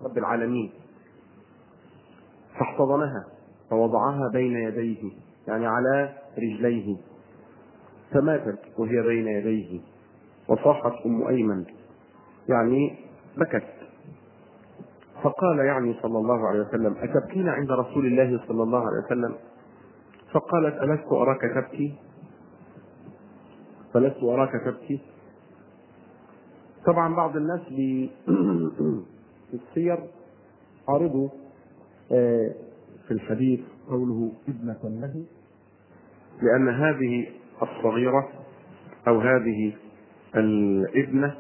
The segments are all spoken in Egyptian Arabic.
رب العالمين فاحتضنها فوضعها بين يديه يعني على رجليه فماتت وهي بين يديه وصاحت ام ايمن يعني بكت فقال يعني صلى الله عليه وسلم اتبكين عند رسول الله صلى الله عليه وسلم فقالت الست اراك تبكي فلست اراك تبكي طبعا بعض الناس في السير عرضوا في الحديث قوله ابنة له لأن هذه الصغيرة أو هذه الابنة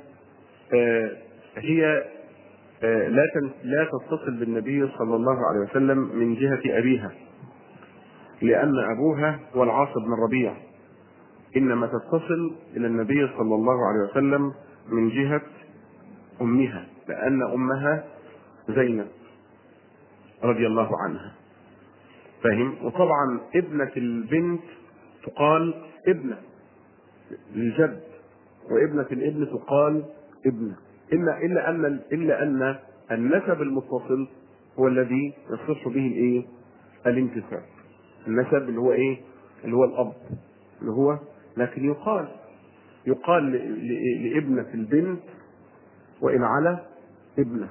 هي لا لا تتصل بالنبي صلى الله عليه وسلم من جهة أبيها لأن أبوها هو العاص بن الربيع إنما تتصل إلى النبي صلى الله عليه وسلم من جهة أمها لأن أمها زينب رضي الله عنها فاهم وطبعا ابنة البنت تقال ابنة للجد وابنة الابن تقال ابنة إلا إلا أن إلا أن النسب المتصل هو الذي يصح به الإيه؟ الانتساب. النسب اللي هو إيه؟ اللي هو الأب اللي هو لكن يقال يقال لابنة البنت وإن على ابنة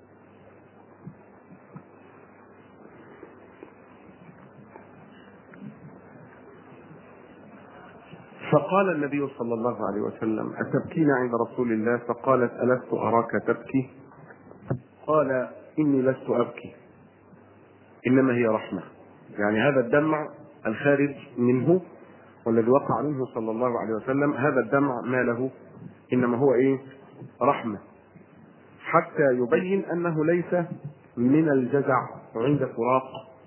فقال النبي صلى الله عليه وسلم أتبكين عند رسول الله فقالت ألست أراك تبكي قال إني لست أبكي إنما هي رحمة يعني هذا الدمع الخارج منه والذي وقع منه صلى الله عليه وسلم هذا الدمع ما له إنما هو إيه رحمة حتى يبين أنه ليس من الجزع عند فراق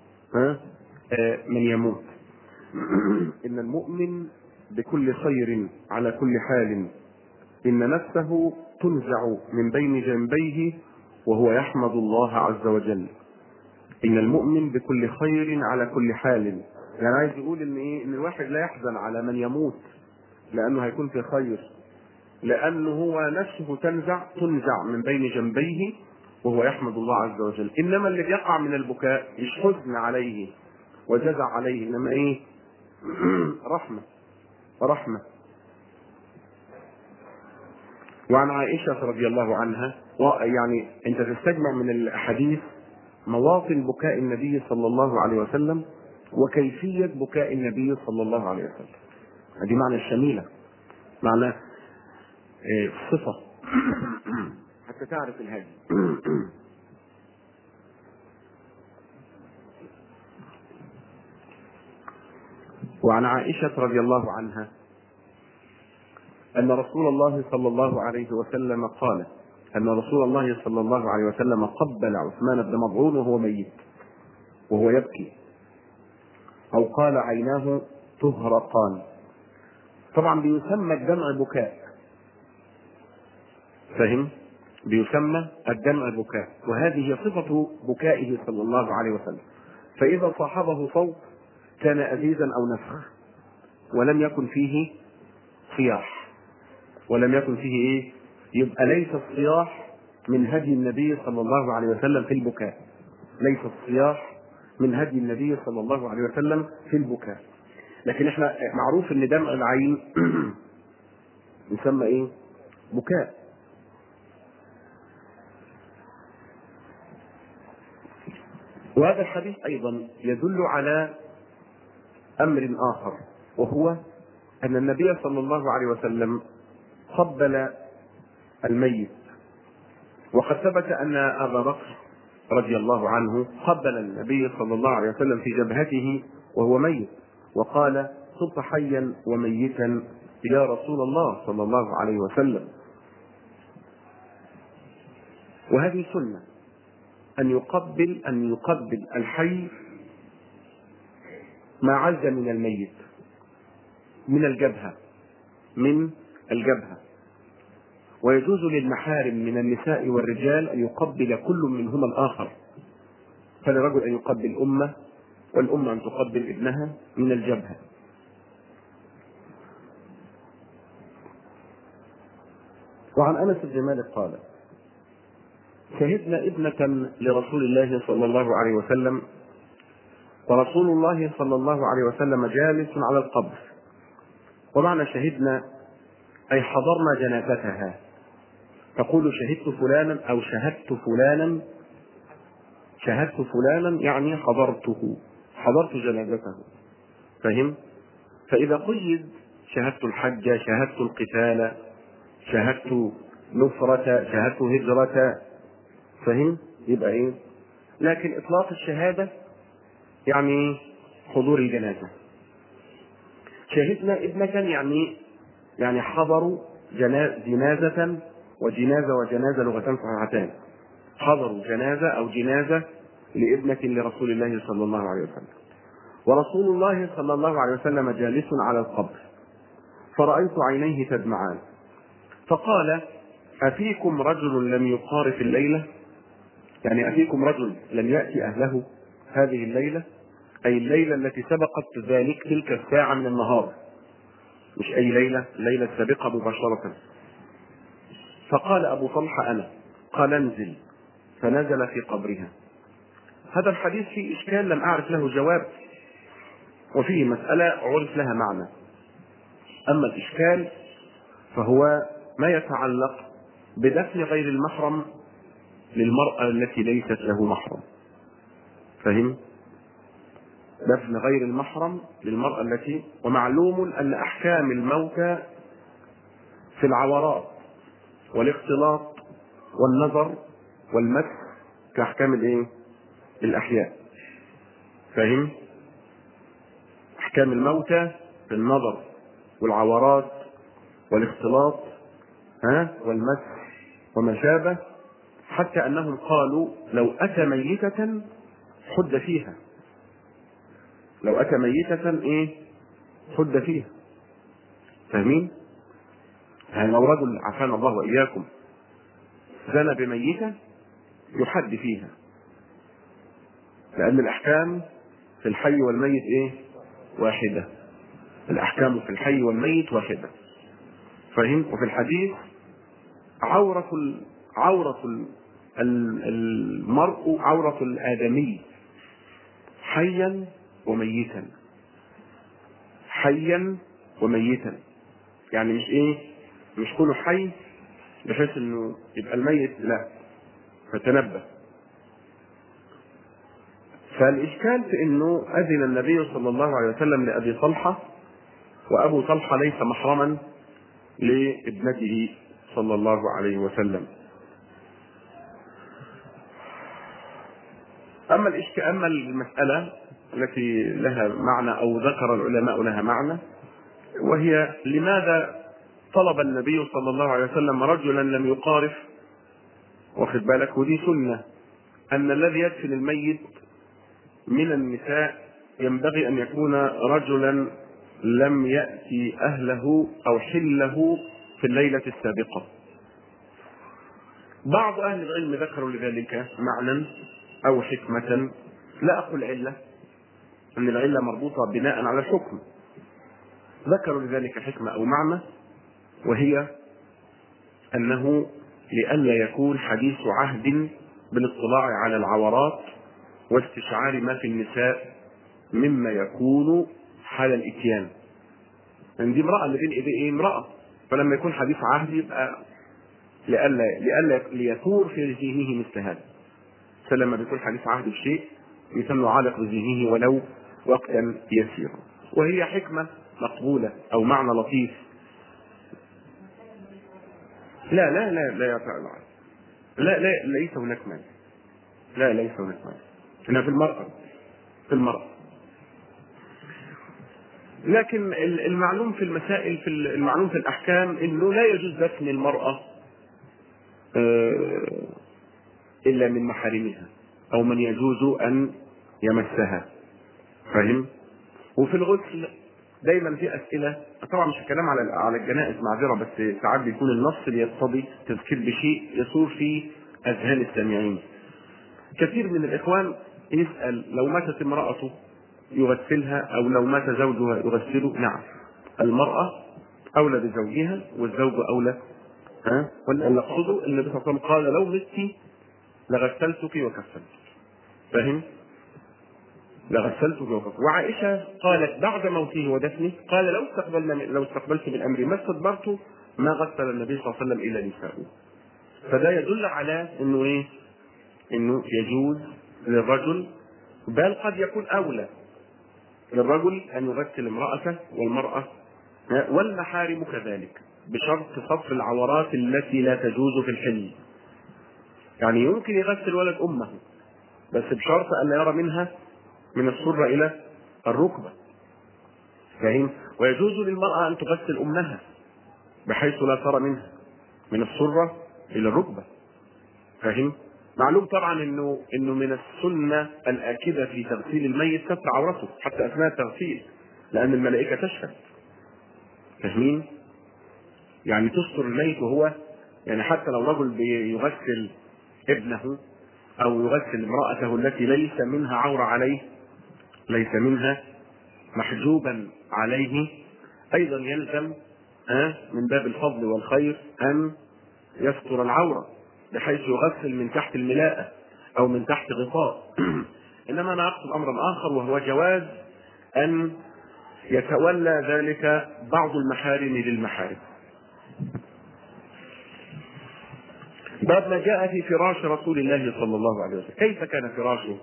من يموت إن المؤمن بكل خير على كل حال إن نفسه تنزع من بين جنبيه وهو يحمد الله عز وجل إن المؤمن بكل خير على كل حال يعني عايز يقول إن إيه إن الواحد لا يحزن على من يموت لأنه هيكون في خير لأنه هو نفسه تنزع تنزع من بين جنبيه وهو يحمد الله عز وجل إنما اللي بيقع من البكاء مش حزن عليه وجزع عليه إنما إيه رحمة رحمة وعن عائشة رضي الله عنها يعني أنت تستجمع من الأحاديث مواطن بكاء النبي صلى الله عليه وسلم وكيفية بكاء النبي صلى الله عليه وسلم هذه معنى الشميلة معنى صفة حتى تعرف الهدي وعن عائشة رضي الله عنها أن رسول الله صلى الله عليه وسلم قال أن رسول الله صلى الله عليه وسلم قبل عثمان بن مظعون وهو ميت وهو يبكي أو قال عيناه تهرقان طبعا بيسمى الدمع بكاء فهم بيسمى الدمع بكاء وهذه هي صفة بكائه صلى الله عليه وسلم فإذا صاحبه صوت كان أزيزا أو نفخ ولم يكن فيه صياح ولم يكن فيه إيه يبقى ليس الصياح من هدي النبي صلى الله عليه وسلم في البكاء ليس الصياح من هدي النبي صلى الله عليه وسلم في البكاء لكن احنا معروف ان دمع العين يسمى ايه بكاء وهذا الحديث ايضا يدل على امر اخر وهو ان النبي صلى الله عليه وسلم قبل الميت وقد ثبت ان ابا بكر رضي الله عنه قبل النبي صلى الله عليه وسلم في جبهته وهو ميت وقال صرت حيا وميتا يا رسول الله صلى الله عليه وسلم وهذه سنه ان يقبل ان يقبل الحي ما عز من الميت من الجبهه من الجبهه ويجوز للمحارم من النساء والرجال ان يقبل كل منهما الاخر فلرجل ان يقبل امه والام ان تقبل ابنها من الجبهه وعن انس بن مالك قال شهدنا ابنة لرسول الله صلى الله عليه وسلم ورسول الله صلى الله عليه وسلم جالس على القبر ومعنى شهدنا أي حضرنا جنازتها تقول شهدت فلانا أو شهدت فلانا شهدت فلانا يعني حضرته حضرت جنازته فهم فإذا قيد شهدت الحج شهدت القتال شهدت نصرة شهدت هجرة فهم يبقى ايه لكن اطلاق الشهادة يعني حضور الجنازة شهدنا ابنة يعني يعني حضروا جنازة وجنازة وجنازة لغتان صحيحتان حضروا جنازة أو جنازة لابنة لرسول الله صلى الله عليه وسلم ورسول الله صلى الله عليه وسلم جالس على القبر فرأيت عينيه تدمعان فقال أفيكم رجل لم يقارف الليلة يعني أفيكم رجل لم يأتي أهله هذه الليلة أي الليلة التي سبقت ذلك تلك الساعة من النهار مش أي ليلة الليلة السابقة مباشرة فقال أبو طلحة أنا قال انزل فنزل في قبرها هذا الحديث فيه إشكال لم أعرف له جواب وفيه مسألة عرف لها معنى أما الإشكال فهو ما يتعلق بدفن غير المحرم للمرأة التي ليست له محرم فهم؟ دفن غير المحرم للمرأة التي ومعلوم أن أحكام الموتى في العورات والاختلاط والنظر والمس كأحكام الإيه؟ الأحياء فهم؟ أحكام الموتى في النظر والعورات والاختلاط ها والمس وما شابه حتى انهم قالوا لو اتى ميتة حد فيها لو اتى ميتة ايه حد فيها فاهمين؟ يعني لو رجل عافانا الله واياكم زنى بميتة يحد فيها لأن الأحكام في الحي والميت إيه؟ واحدة الأحكام في الحي والميت واحدة فهم؟ وفي الحديث عورة ال... عورة ال... المرء عورة الآدمي حيا وميتا حيا وميتا يعني مش ايه مش كله حي بحيث انه يبقى الميت لا فتنبه فالإشكال في أنه أذن النبي صلى الله عليه وسلم لأبي طلحة وأبو طلحة ليس محرما لابنته صلى الله عليه وسلم أما الإشكال أما المسألة التي لها معنى أو ذكر العلماء لها معنى وهي لماذا طلب النبي صلى الله عليه وسلم رجلا لم يقارف واخد بالك ودي سنة أن الذي يدفن الميت من النساء ينبغي أن يكون رجلا لم يأتي أهله أو حله في الليلة السابقة بعض أهل العلم ذكروا لذلك معنى أو حكمة لا أقول علة أن العلة مربوطة بناء على الحكم ذكروا لذلك حكمة أو معنى وهي أنه لئلا يكون حديث عهد بالاطلاع على العورات واستشعار ما في النساء مما يكون حال الاتيان يعني دي امرأة اللي بين ايديه امرأة فلما يكون حديث عهد يبقى لئلا لئلا ليثور في ذهنه مثل هذا فلما بيكون حديث عهد بشيء يتم عالق بذهنه ولو وقتا يسيرا وهي حكمة مقبولة أو معنى لطيف لا لا لا لا يفعل لا لا ليس هناك مانع لا ليس هناك مانع هنا في المرأة في المرأة لكن المعلوم في المسائل في المعلوم في الأحكام إنه لا يجوز دفن المرأة إلا من محارمها أو من يجوز أن يمسها فاهم؟ وفي الغسل دايما في اسئله طبعا مش الكلام على على الجنائز معذره بس ساعات بيكون النص بيقتضي تذكير بشيء يصور في اذهان السامعين. كثير من الاخوان يسال لو ماتت امراته يغسلها او لو مات زوجها يغسله نعم المراه اولى بزوجها والزوج اولى ها واللي اقصده النبي صلى الله عليه وسلم قال لو مت لغسلتك وكفنتك فاهم؟ لغسلتك وكفنتك وعائشة قالت بعد موته ودفنه قال لو استقبلنا لو استقبلت من أمري ما استدبرت ما غسل النبي صلى الله عليه وسلم إلا نساؤه فده يدل على انه ايه؟ انه يجوز للرجل بل قد يكون اولى للرجل ان يغسل امرأته والمرأة والمحارم كذلك بشرط صف العورات التي لا تجوز في الحل يعني يمكن يغسل ولد امه بس بشرط ان لا يرى منها من السرة الى الركبة فاهم ويجوز للمرأة ان تغسل امها بحيث لا ترى منها من السرة الى الركبة فاهم معلوم طبعا انه انه من السنة الاكدة في تغسيل الميت ستر عورته حتى اثناء التغسيل لان الملائكة تشهد فاهمين؟ يعني تستر الميت وهو يعني حتى لو رجل بيغسل ابنه او يغسل امرأته التي ليس منها عورة عليه ليس منها محجوبا عليه ايضا يلزم ها من باب الفضل والخير ان يستر العورة بحيث يغسل من تحت الملاءة او من تحت غطاء انما انا اقصد امرا اخر وهو جواز ان يتولى ذلك بعض المحارم للمحارم باب ما جاء في فراش رسول الله صلى الله عليه وسلم كيف كان فراشه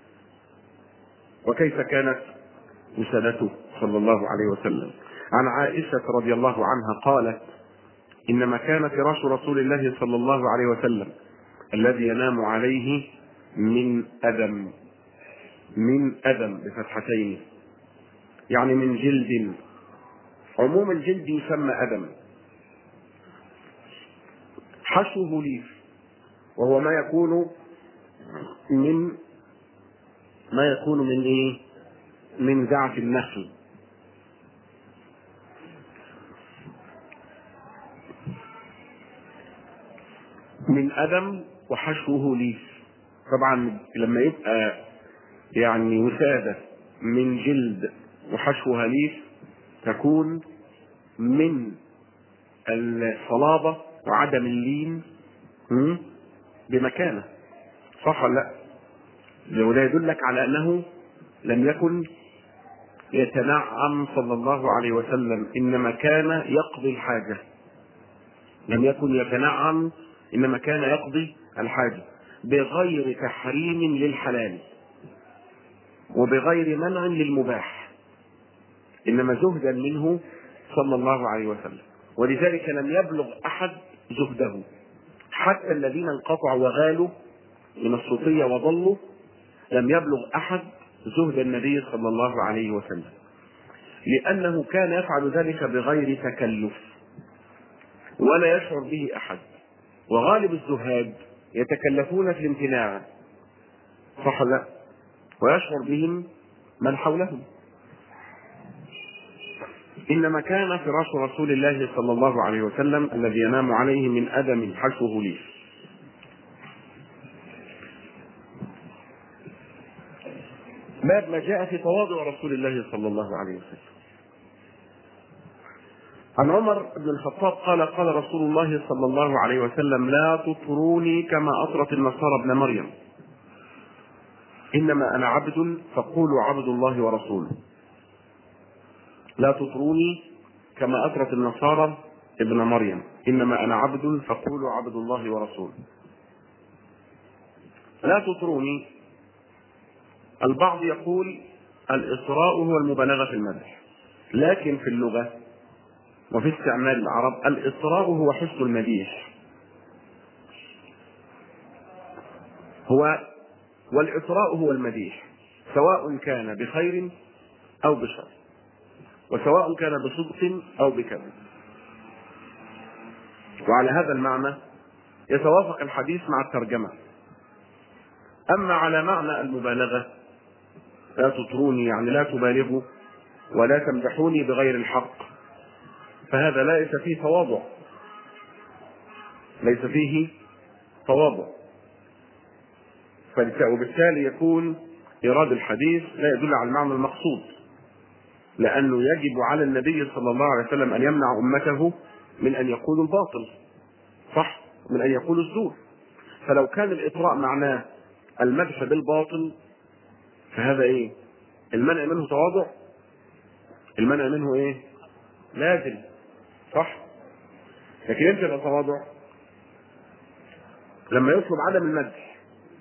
وكيف كانت وسادته صلى الله عليه وسلم عن عائشة رضي الله عنها قالت إنما كان فراش رسول الله صلى الله عليه وسلم الذي ينام عليه من أدم من أدم بفتحتين يعني من جلد عموم الجلد يسمى أدم حشوه ليف وهو ما يكون من ما يكون من ايه من زعف النخل من أدم وحشوه ليف طبعا لما يبقى يعني وسادة من جلد وحشوها ليف تكون من الصلابة وعدم اللين بمكانه صح ولا لا؟ وده يدلك على انه لم يكن يتنعم صلى الله عليه وسلم انما كان يقضي الحاجه لم يكن يتنعم انما كان يقضي الحاجه بغير تحريم للحلال وبغير منع للمباح انما زهدا منه صلى الله عليه وسلم ولذلك لم يبلغ احد زهده حتى الذين انقطعوا وغالوا من الصوفيه وضلوا لم يبلغ احد زهد النبي صلى الله عليه وسلم لانه كان يفعل ذلك بغير تكلف ولا يشعر به احد وغالب الزهاد يتكلفون في الامتناع صح لا ويشعر بهم من حولهم انما كان فراش رسول الله صلى الله عليه وسلم الذي ينام عليه من ادم حشوه ليف باب ما جاء في تواضع رسول الله صلى الله عليه وسلم عن عمر بن الخطاب قال قال رسول الله صلى الله عليه وسلم لا تطروني كما اطرت النصارى ابن مريم انما انا عبد فقولوا عبد الله ورسوله لا تطروني كما اطرت النصارى ابن مريم انما انا عبد فقولوا عبد الله ورسوله لا تطروني البعض يقول الاطراء هو المبالغه في المدح لكن في اللغه وفي استعمال العرب الاطراء هو حسن المديح هو والاطراء هو المديح سواء كان بخير او بشر وسواء كان بصدق او بكذب وعلى هذا المعنى يتوافق الحديث مع الترجمه اما على معنى المبالغه لا تطروني يعني لا تبالغوا ولا تمدحوني بغير الحق فهذا ليس فيه تواضع ليس فيه تواضع وبالتالي يكون إيراد الحديث لا يدل على المعنى المقصود لأنه يجب على النبي صلى الله عليه وسلم أن يمنع أمته من أن يقولوا الباطل صح من أن يقولوا الزور فلو كان الإطراء معناه المدح بالباطل فهذا إيه؟ المنع منه تواضع المنع منه إيه؟ لازم صح؟ لكن امتى يبقى تواضع؟ لما يطلب عدم المدح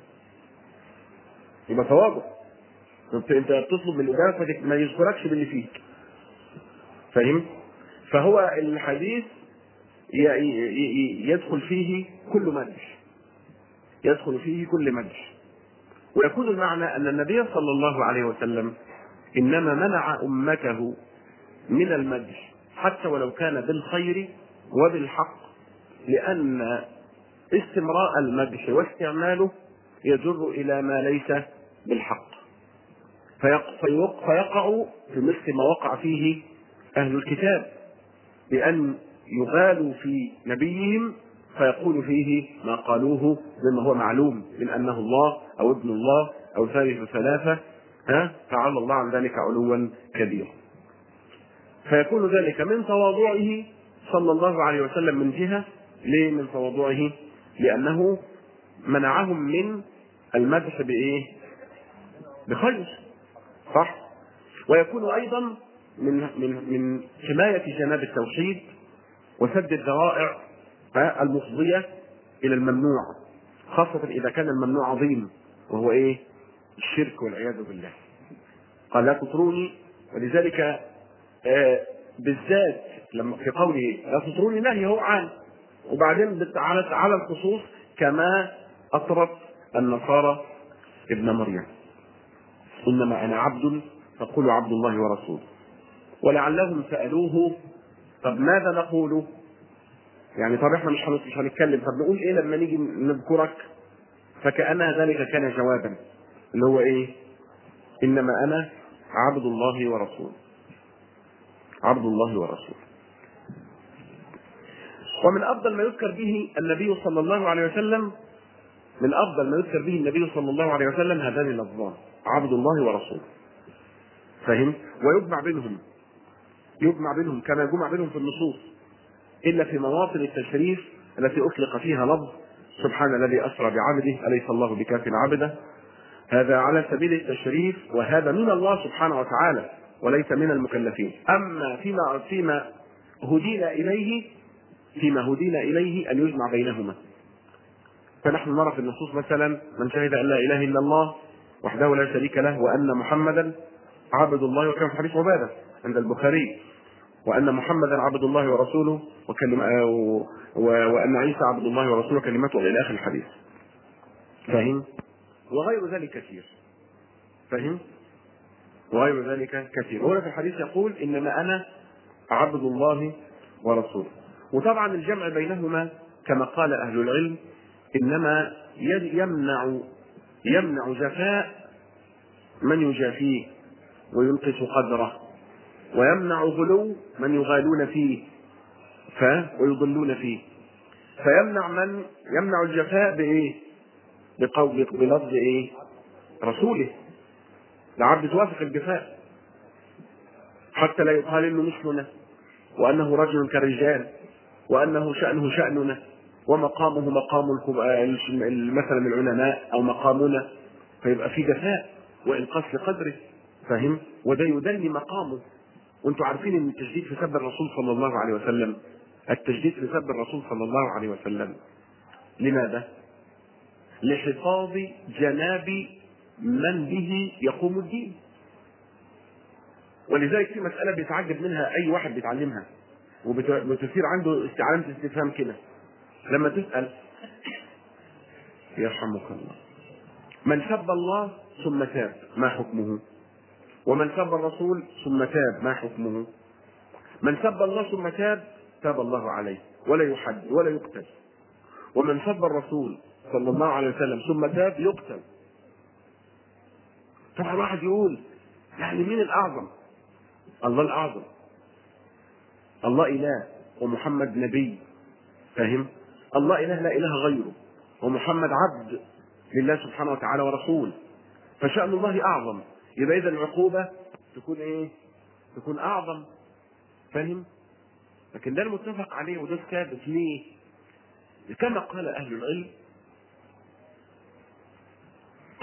يبقى تواضع انت انت بتطلب من الإجابة ما يذكركش باللي فيك فاهم؟ فهو الحديث يدخل فيه كل مدح يدخل فيه كل مدح ويكون المعنى أن النبي صلى الله عليه وسلم إنما منع أمته من المدح حتى ولو كان بالخير وبالحق لأن استمراء المدح واستعماله يجر إلى ما ليس بالحق فيقع في مثل ما وقع فيه أهل الكتاب بأن يغالوا في نبيهم فيقول فيه ما قالوه مما هو معلوم من انه الله او ابن الله او ثالث ثلاثه ها تعالى الله عن ذلك علوا كبيرا. فيكون ذلك من تواضعه صلى الله عليه وسلم من جهه ليه من تواضعه؟ لانه منعهم من المدح بايه؟ بخير صح؟ ويكون ايضا من من من حمايه جناب التوحيد وسد الذرائع المفضية إلى الممنوع خاصة إذا كان الممنوع عظيم وهو إيه؟ الشرك والعياذ بالله. قال لا تطروني ولذلك آه بالذات لما في قوله لا تطروني نهي هو عام وبعدين على على الخصوص كما أطرت النصارى ابن مريم إنما أنا عبد فقولوا عبد الله ورسوله ولعلهم سألوه طب ماذا نقول؟ يعني طب احنا مش مش هنتكلم طب نقول ايه لما نيجي نذكرك فكأن ذلك كان جوابا اللي هو ايه؟ انما انا عبد الله ورسوله. عبد الله ورسوله. ومن افضل ما يذكر به النبي صلى الله عليه وسلم من افضل ما يذكر به النبي صلى الله عليه وسلم هذان اللفظان عبد الله ورسوله. فهم؟ ويجمع بينهم يجمع بينهم كما يجمع بينهم في النصوص الا في مواطن التشريف التي اطلق فيها لفظ سبحان الذي اسرى بعبده اليس الله بكاف عبده هذا على سبيل التشريف وهذا من الله سبحانه وتعالى وليس من المكلفين اما فيما فيما هدينا اليه فيما هدينا اليه ان يجمع بينهما فنحن نرى في النصوص مثلا من شهد ان لا اله الا الله وحده لا شريك له وان محمدا عبد الله وكان في حديث عباده عند البخاري وان محمدا عبد الله ورسوله وكلم وان عيسى عبد الله ورسوله كلمته الى اخر الحديث. فاهم؟ وغير ذلك كثير. فاهم؟ وغير ذلك كثير. وهنا في الحديث يقول انما انا عبد الله ورسوله. وطبعا الجمع بينهما كما قال اهل العلم انما يمنع يمنع جفاء من يجافيه وينقص قدره ويمنع غلو من يغالون فيه ف ويضلون فيه فيمنع من يمنع الجفاء بايه؟ بقول بلفظ ايه؟ رسوله العبد توافق الجفاء حتى لا يقال انه مثلنا وانه رجل كالرجال وانه شانه شاننا ومقامه مقام مثلا العلماء او مقامنا فيبقى في جفاء وانقاص لقدره فاهم؟ وده يدني مقامه وانتم عارفين ان التشديد في سب الرسول صلى الله عليه وسلم التشديد في سب الرسول صلى الله عليه وسلم لماذا؟ لحفاظ جناب من به يقوم الدين ولذلك في مسألة بيتعجب منها أي واحد بيتعلمها وبتصير عنده علامة استفهام كده لما تسأل يرحمك الله من سب الله ثم تاب ما حكمه؟ ومن سب الرسول ثم تاب ما حكمه؟ من سب الله ثم تاب تاب الله عليه ولا يحد ولا يقتل ومن سب الرسول صلى الله عليه وسلم ثم تاب يقتل طبعا واحد يقول يعني مين الاعظم؟ الله الاعظم الله اله ومحمد نبي فاهم؟ الله اله لا اله غيره ومحمد عبد لله سبحانه وتعالى ورسول فشأن الله اعظم يبقى اذا العقوبه تكون ايه؟ تكون اعظم فاهم؟ لكن ده المتفق عليه وده الثابت ليه؟ كما قال اهل العلم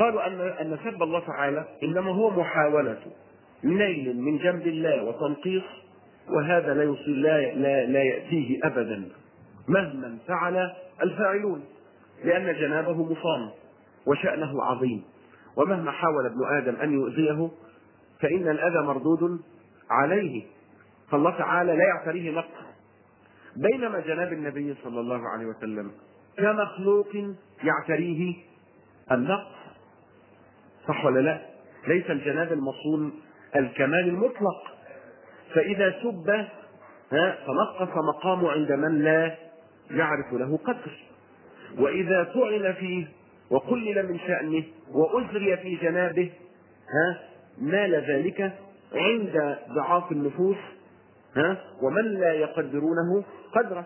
قالوا ان ان سب الله تعالى انما هو محاوله نيل من جنب الله وتنقيص وهذا لا يصير لا لا, لا ياتيه ابدا مهما فعل الفاعلون لان جنابه مصان وشانه عظيم ومهما حاول ابن ادم ان يؤذيه فان الاذى مردود عليه فالله تعالى لا يعتريه نقص بينما جناب النبي صلى الله عليه وسلم كمخلوق يعتريه النقص صح ولا لا ليس الجناب المصون الكمال المطلق فإذا سب ها فنقص مقامه عند من لا يعرف له قدر وإذا طعن فيه وقلل من شأنه وأزري في جنابه ها نال ذلك عند ضعاف النفوس ها ومن لا يقدرونه قدره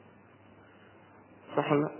صح ولا لا؟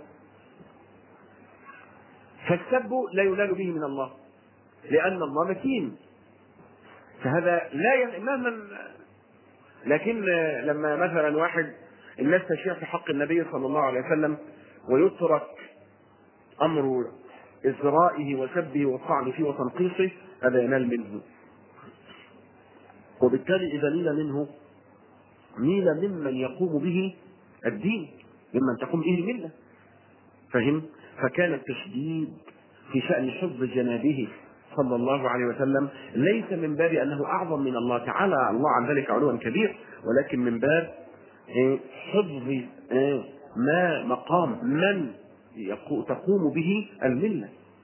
فالسب لا ينال به من الله لأن الله متين فهذا لا ين... مهما لكن لما مثلا واحد الناس تشيع في حق النبي صلى الله عليه وسلم ويترك امر ازرائه وسبه والطعن فيه وتنقيصه هذا ينال منه وبالتالي اذا نيل منه نيل ممن يقوم به الدين ممن تقوم به المله فهم فكان التشديد في شان حفظ جنابه صلى الله عليه وسلم ليس من باب انه اعظم من الله تعالى الله عن ذلك علوا كبير ولكن من باب حفظ ما مقام من تقوم به المله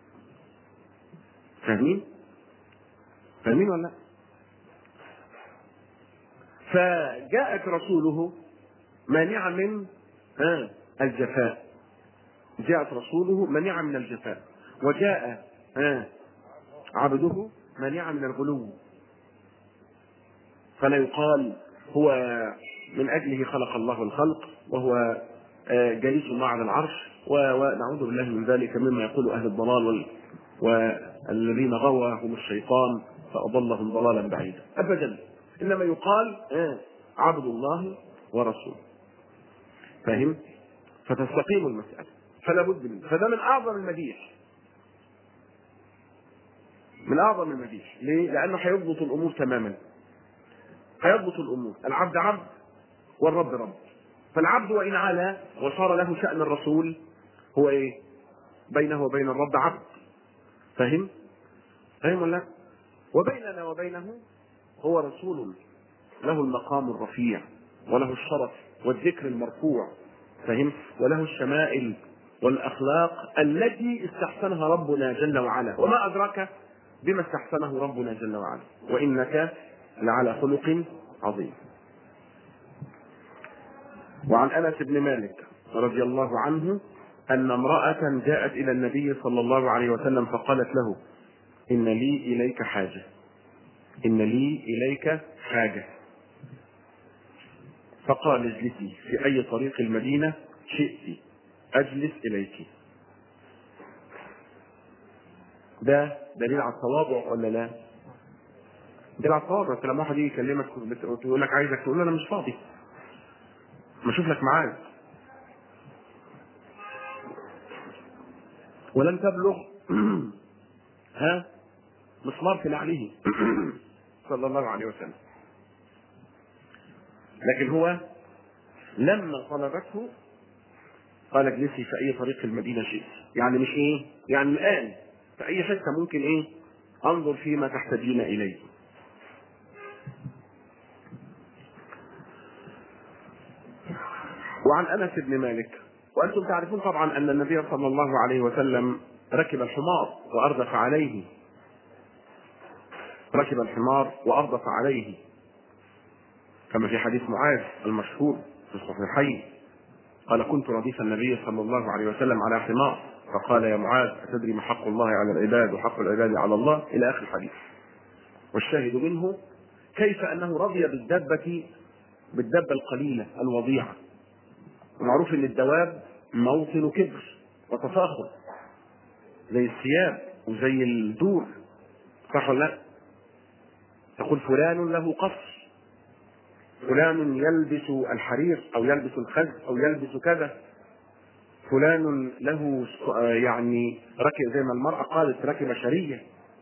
فاهمين؟ فاهمين ولا لا؟ فجاءت رسوله مانعة من الجفاء جاءت رسوله مانعة من الجفاء وجاء عبده مانعا من الغلو فلا يقال هو من اجله خلق الله الخلق وهو جليس الله على العرش ونعوذ بالله من ذلك مما يقول اهل الضلال وال... والذين غواهم الشيطان فاضلهم ضلالا بعيدا ابدا انما يقال عبد الله ورسوله فهم فتستقيم المساله فلا بد منه فده من اعظم المديح من اعظم المديح ليه؟ لانه هيضبط الامور تماما هيضبط الامور العبد عبد والرب رب فالعبد وان علا وصار له شان الرسول هو ايه بينه وبين الرب عبد فهم فهم ولا وبيننا وبينه هو رسول له المقام الرفيع وله الشرف والذكر المرفوع فهم وله الشمائل والاخلاق التي استحسنها ربنا جل وعلا وما ادراك بما استحسنه ربنا جل وعلا وانك لعلى خلق عظيم وعن انس بن مالك رضي الله عنه ان امراه جاءت الى النبي صلى الله عليه وسلم فقالت له ان لي اليك حاجه ان لي اليك حاجه فقال اجلسي في اي طريق المدينه شئت اجلس اليك ده دليل على التواضع ولا لا؟ دليل على التواضع انت لما واحد يجي يكلمك ويقول لك عايزك تقول له انا مش فاضي ما اشوف لك معاد ولن تبلغ ها مسمار في نعله صلى الله عليه وسلم لكن هو لما طلبته قال اجلسي في اي طريق المدينه شئت يعني مش ايه يعني الان في اي حته ممكن ايه انظر فيما تحتاجين اليه وعن انس بن مالك وانتم تعرفون طبعا ان النبي صلى الله عليه وسلم ركب الحمار واردف عليه ركب الحمار واردف عليه كما في حديث معاذ المشهور في الصحيحين قال كنت رديف النبي صلى الله عليه وسلم على حمار فقال يا معاذ أتدري ما حق الله على العباد وحق العباد على الله إلى آخر الحديث والشاهد منه كيف أنه رضي بالدبة بالدبة القليلة الوضيعة ومعروف أن الدواب موطن كبر وتفاخر زي الثياب وزي الدور صح ولا لا؟ تقول فلان له قصر فلان يلبس الحرير او يلبس الخز او يلبس كذا فلان له س- آه يعني ركب زي ما المرأة قالت ركب شرية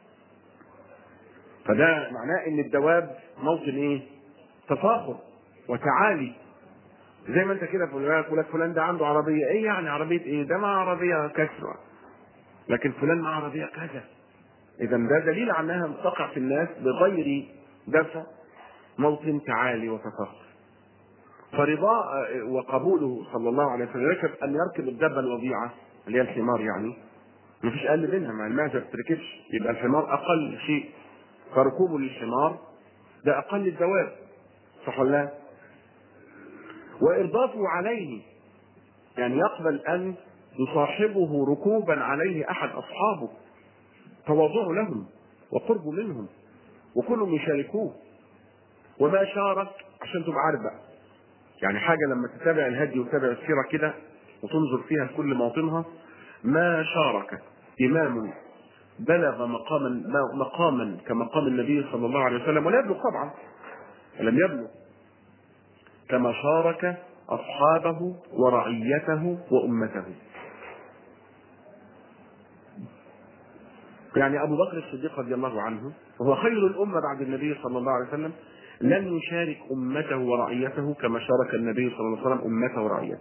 فده معناه ان الدواب موطن ايه تفاخر وتعالي زي ما انت كده فلان لك فلان ده عنده عربية ايه يعني عربية ايه ده ما عربية كسرة لكن فلان معاه عربية كذا اذا ده دليل على انها تقع في الناس بغير دفع موطن تعالي وتفاخر فرضاء وقبوله صلى الله عليه وسلم يركب ان يركب الدابه الوضيعه اللي هي الحمار يعني مفيش اقل منها ما المعزه ما بتركبش يبقى الحمار اقل شيء فركوبه للحمار ده اقل الدواب صح ولا لا؟ وارضافه عليه يعني يقبل ان يصاحبه ركوبا عليه احد اصحابه تواضعه لهم وقربه منهم وكلهم يشاركوه وما شارك عشان تبقى عارف بقى يعني حاجة لما تتابع الهدي وتتابع السيرة كده وتنظر فيها في كل موطنها ما شارك إمام بلغ مقاما مقاما كمقام النبي صلى الله عليه وسلم ولا يبلغ طبعا لم يبلغ كما شارك أصحابه ورعيته وأمته يعني أبو بكر الصديق رضي الله عنه وهو خير الأمة بعد النبي صلى الله عليه وسلم لم يشارك أمته ورعيته كما شارك النبي صلى الله عليه وسلم أمته ورعيته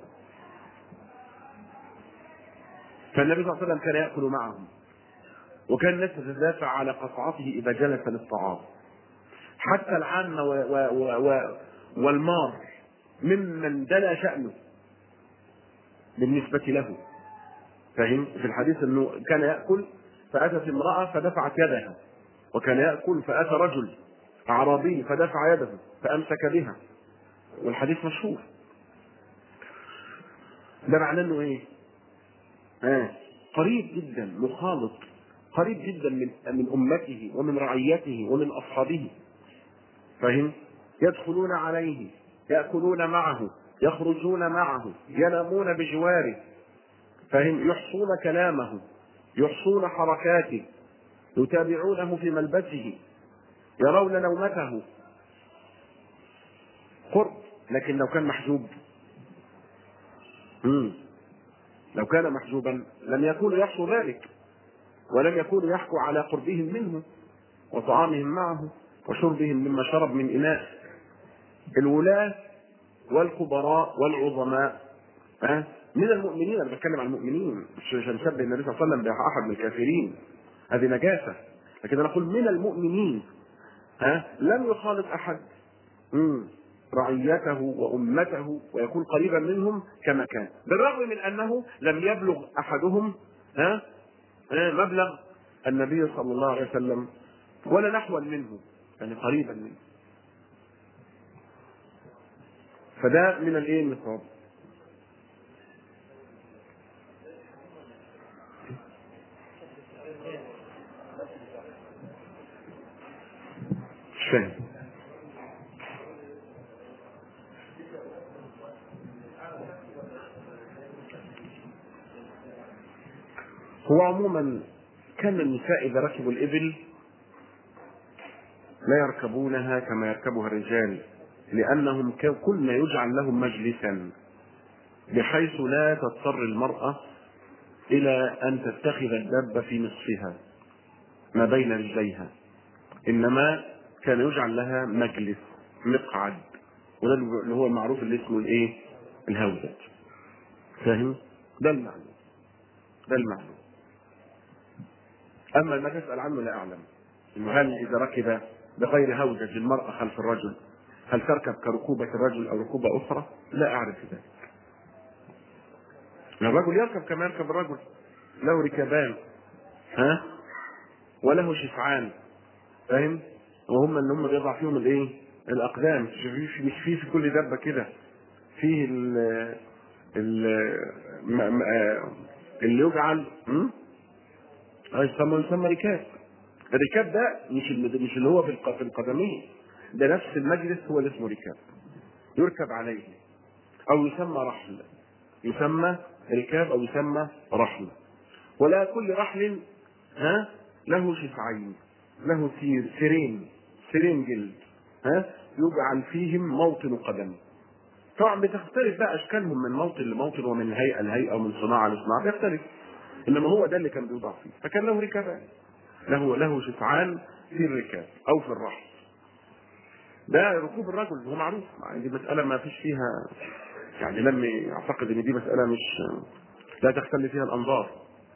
فالنبي صلى الله عليه وسلم كان يأكل معهم وكان الناس تتدافع على قصعته إذا جلس للطعام حتى العامة و و و و والمار ممن دنا شأنه بالنسبة له فهم في الحديث أنه كان يأكل فأتت امرأة فدفعت يدها وكان يأكل فأتى رجل أعرابي فدفع يده فأمسك بها والحديث مشهور ده معناه انه ايه؟ آه. قريب جدا مخالط قريب جدا من من امته ومن رعيته ومن اصحابه فاهم؟ يدخلون عليه ياكلون معه يخرجون معه ينامون بجواره فهم يحصون كلامه يحصون حركاته يتابعونه في ملبسه يرون نومته قرب لكن لو كان محجوب مم. لو كان محجوبا لم يكون يحصو ذلك ولم يكون يحكو على قربهم منه وطعامهم معه وشربهم مما شرب من إناء الولاة والكبراء والعظماء أه؟ من المؤمنين انا بتكلم عن المؤمنين مش عشان نشبه النبي صلى الله عليه وسلم باحد من الكافرين هذه نجاسه لكن انا اقول من المؤمنين ها لم يخالط احد مم. رعيته وامته ويكون قريبا منهم كما كان بالرغم من انه لم يبلغ احدهم ها ها، مبلغ النبي صلى الله عليه وسلم ولا نحوا منه يعني قريبا منه فده من الايه النصاب مش فاهم هو عموما كان النساء اذا ركبوا الابل لا يركبونها كما يركبها الرجال لانهم ك- كن يجعل لهم مجلسا بحيث لا تضطر المراه الى ان تتخذ الدابه في نصفها ما بين رجليها انما كان يجعل لها مجلس مقعد وده اللي هو المعروف اللي اسمه الايه الهودج فاهم ده المعنى ده المعنى اما ما تسال عنه لا اعلم إنه هل اذا ركب بغير هودج المراه خلف الرجل هل تركب كركوبه الرجل او ركوبه اخرى لا اعرف ذلك الرجل يركب كما يركب الرجل له ركبان ها وله شفعان فاهم وهم ان هم بيضع فيهم الايه الاقدام مش في مش في في كل دبه كده فيه ال ال م- م- آه، اللي يجعل م? آه، يسمى يسمى ركاب الركاب ده مش المد- مش اللي هو في الق- في القدمين ده نفس المجلس هو اللي اسمه ركاب يركب عليه او يسمى رحل يسمى ركاب او يسمى رحل ولا كل رحل ها له شفعين له سير سيرين سيرين جلد ها يجعل فيهم موطن قدم طبعا بتختلف بقى اشكالهم من موطن لموطن ومن هيئه لهيئه ومن صناعه لصناعه بيختلف انما هو ده اللي كان بيوضع فيه فكان له ركابان له له شفعان في الركاب او في الرحل ده ركوب الرجل هو معروف دي مساله ما فيش فيها يعني لم اعتقد ان دي مساله مش لا تختلف فيها الانظار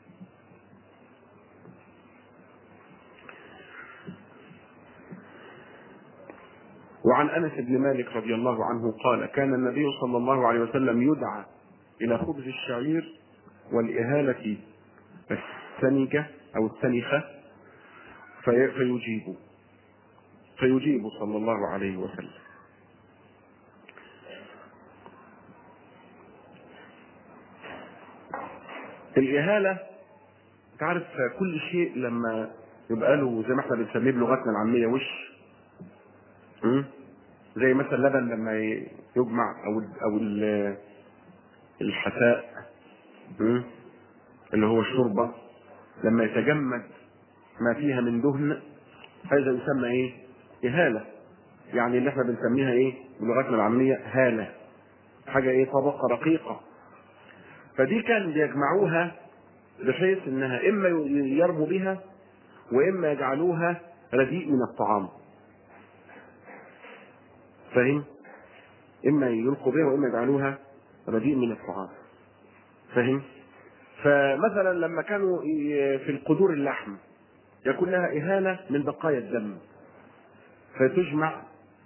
وعن انس بن مالك رضي الله عنه قال كان النبي صلى الله عليه وسلم يدعى الى خبز الشعير والاهاله السنجه او السنخه في فيجيب فيجيب صلى الله عليه وسلم الإهالة تعرف كل شيء لما يبقى له زي ما احنا بنسميه بلغتنا العامية وش م? زي مثلا لبن لما يجمع او او الحساء م? اللي هو الشوربه لما يتجمد ما فيها من دهن هذا يسمى ايه؟ إهالة يعني اللي احنا بنسميها ايه؟ بلغتنا العامية هالة حاجة ايه؟ طبقة رقيقة فدي كان بيجمعوها بحيث انها اما يرموا بها واما يجعلوها رديء من الطعام فاهم؟ اما يلقوا بها واما يجعلوها رديء من الطعام فاهم؟ فمثلا لما كانوا في القدور اللحم يكون لها إهانة من بقايا الدم فتجمع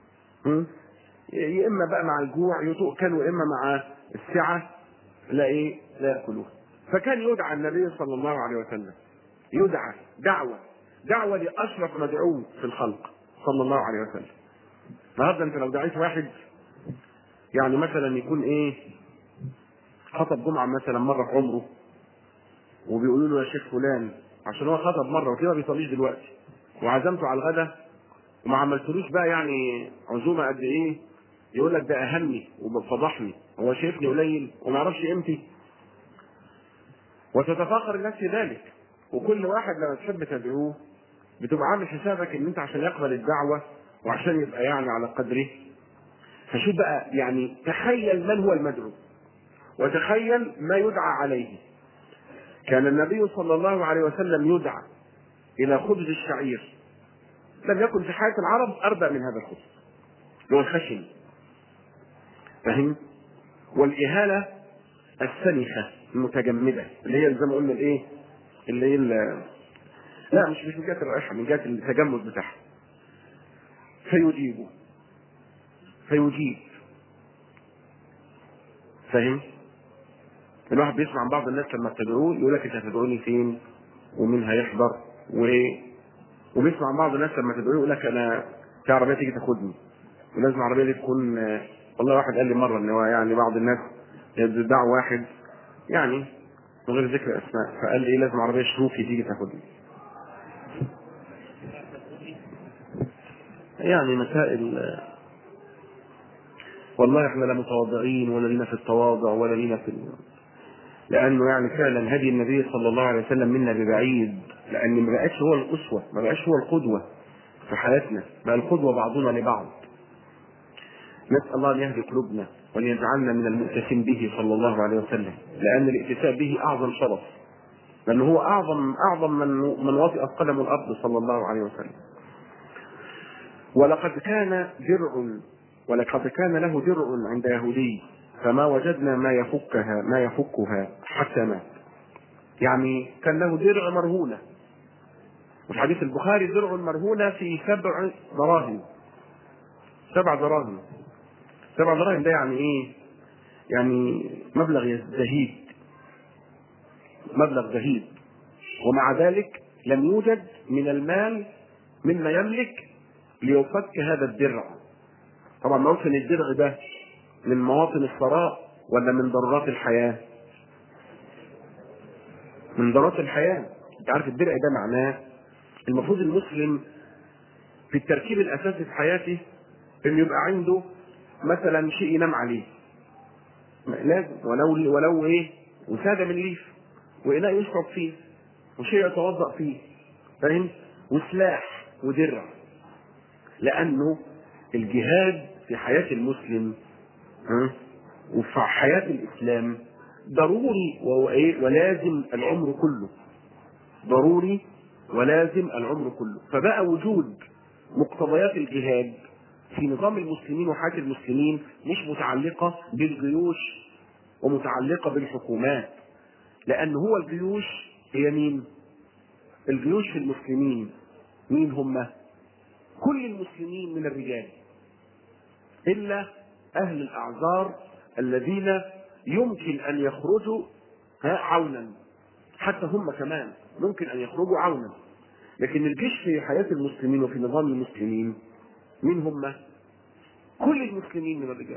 يا إما بقى مع الجوع يتؤكل وإما مع السعة لا إيه لا يأكلوها فكان يدعى النبي صلى الله عليه وسلم يدعى دعوة دعوة لأشرف مدعو في الخلق صلى الله عليه وسلم النهارده انت لو دعيت واحد يعني مثلا يكون ايه خطب جمعه مثلا مره في عمره وبيقولوا له يا شيخ فلان عشان هو خطب مره وكده ما بيصليش دلوقتي وعزمته على الغدا وما عملتلوش بقى يعني عزومه قد ايه يقول لك ده اهمني وفضحني هو شايفني قليل وما يعرفش قيمتي وتتفاخر الناس في ذلك وكل واحد لما تحب تدعوه بتبقى عامل حسابك ان انت عشان يقبل الدعوه وعشان يبقى يعني على قدره فشوف بقى يعني تخيل من هو المدعو وتخيل ما يدعى عليه كان النبي صلى الله عليه وسلم يدعى الى خبز الشعير لم يكن في حياه العرب اربى من هذا الخبز اللي هو الخشن فاهم والاهاله السنخه المتجمده اللي هي زي ما قلنا الايه اللي هي لا مش مش من جهه الرائحه من جهه التجمد بتاعها فيجيب فيجيب فاهم الواحد بيسمع عن بعض الناس لما بتدعوه يقول لك انت هتدعوني فين ومين هيحضر و وبيسمع عن بعض الناس لما تدعوه يقول لك انا في عربيه تيجي تاخدني ولازم العربيه دي تكون والله واحد قال لي مره ان هو يعني بعض الناس يدعوا واحد يعني من غير ذكر اسماء فقال لي ايه لازم عربيه شروكي تيجي تاخدني يعني مسائل والله احنا لا متواضعين ولا لينا في التواضع ولا لينا في لانه يعني فعلا هدي النبي صلى الله عليه وسلم منا ببعيد لان ما بقاش هو الاسوه ما بقاش هو القدوه في حياتنا بقى القدوه بعضنا لبعض نسال الله ان يهدي قلوبنا وان يجعلنا من المؤتسم به صلى الله عليه وسلم لان الائتساء به اعظم شرف لانه هو اعظم اعظم من من وطئت قدم الارض صلى الله عليه وسلم ولقد كان درع ولقد كان له درع عند يهودي فما وجدنا ما يفكها ما يفكها حتى مات يعني كان له درع مرهونة وفي حديث البخاري درع مرهونة في سبع دراهم سبع دراهم سبع دراهم ده يعني ايه يعني مبلغ زهيد مبلغ زهيد ومع ذلك لم يوجد من المال مما يملك ليفك هذا الدرع طبعا موطن الدرع ده من مواطن الثراء ولا من ضرورات الحياة من ضرورات الحياة انت عارف الدرع ده معناه المفروض المسلم في التركيب الاساسي في حياته انه يبقى عنده مثلا شيء ينام عليه لازم ولو ولو ايه وسادة من ليف وإناء يشرب فيه وشيء يتوضأ فيه فاهم وسلاح ودرع لأنه الجهاد في حياة المسلم ها؟ وفي حياه الاسلام ضروري وهو ايه ولازم العمر كله ضروري ولازم العمر كله فبقى وجود مقتضيات الجهاد في نظام المسلمين وحياه المسلمين مش متعلقه بالجيوش ومتعلقه بالحكومات لان هو الجيوش هي مين الجيوش في المسلمين مين هم كل المسلمين من الرجال الا اهل الاعذار الذين يمكن ان يخرجوا ها عونا حتى هم كمان ممكن ان يخرجوا عونا لكن الجيش في حياه المسلمين وفي نظام المسلمين مين هم كل المسلمين من الرجال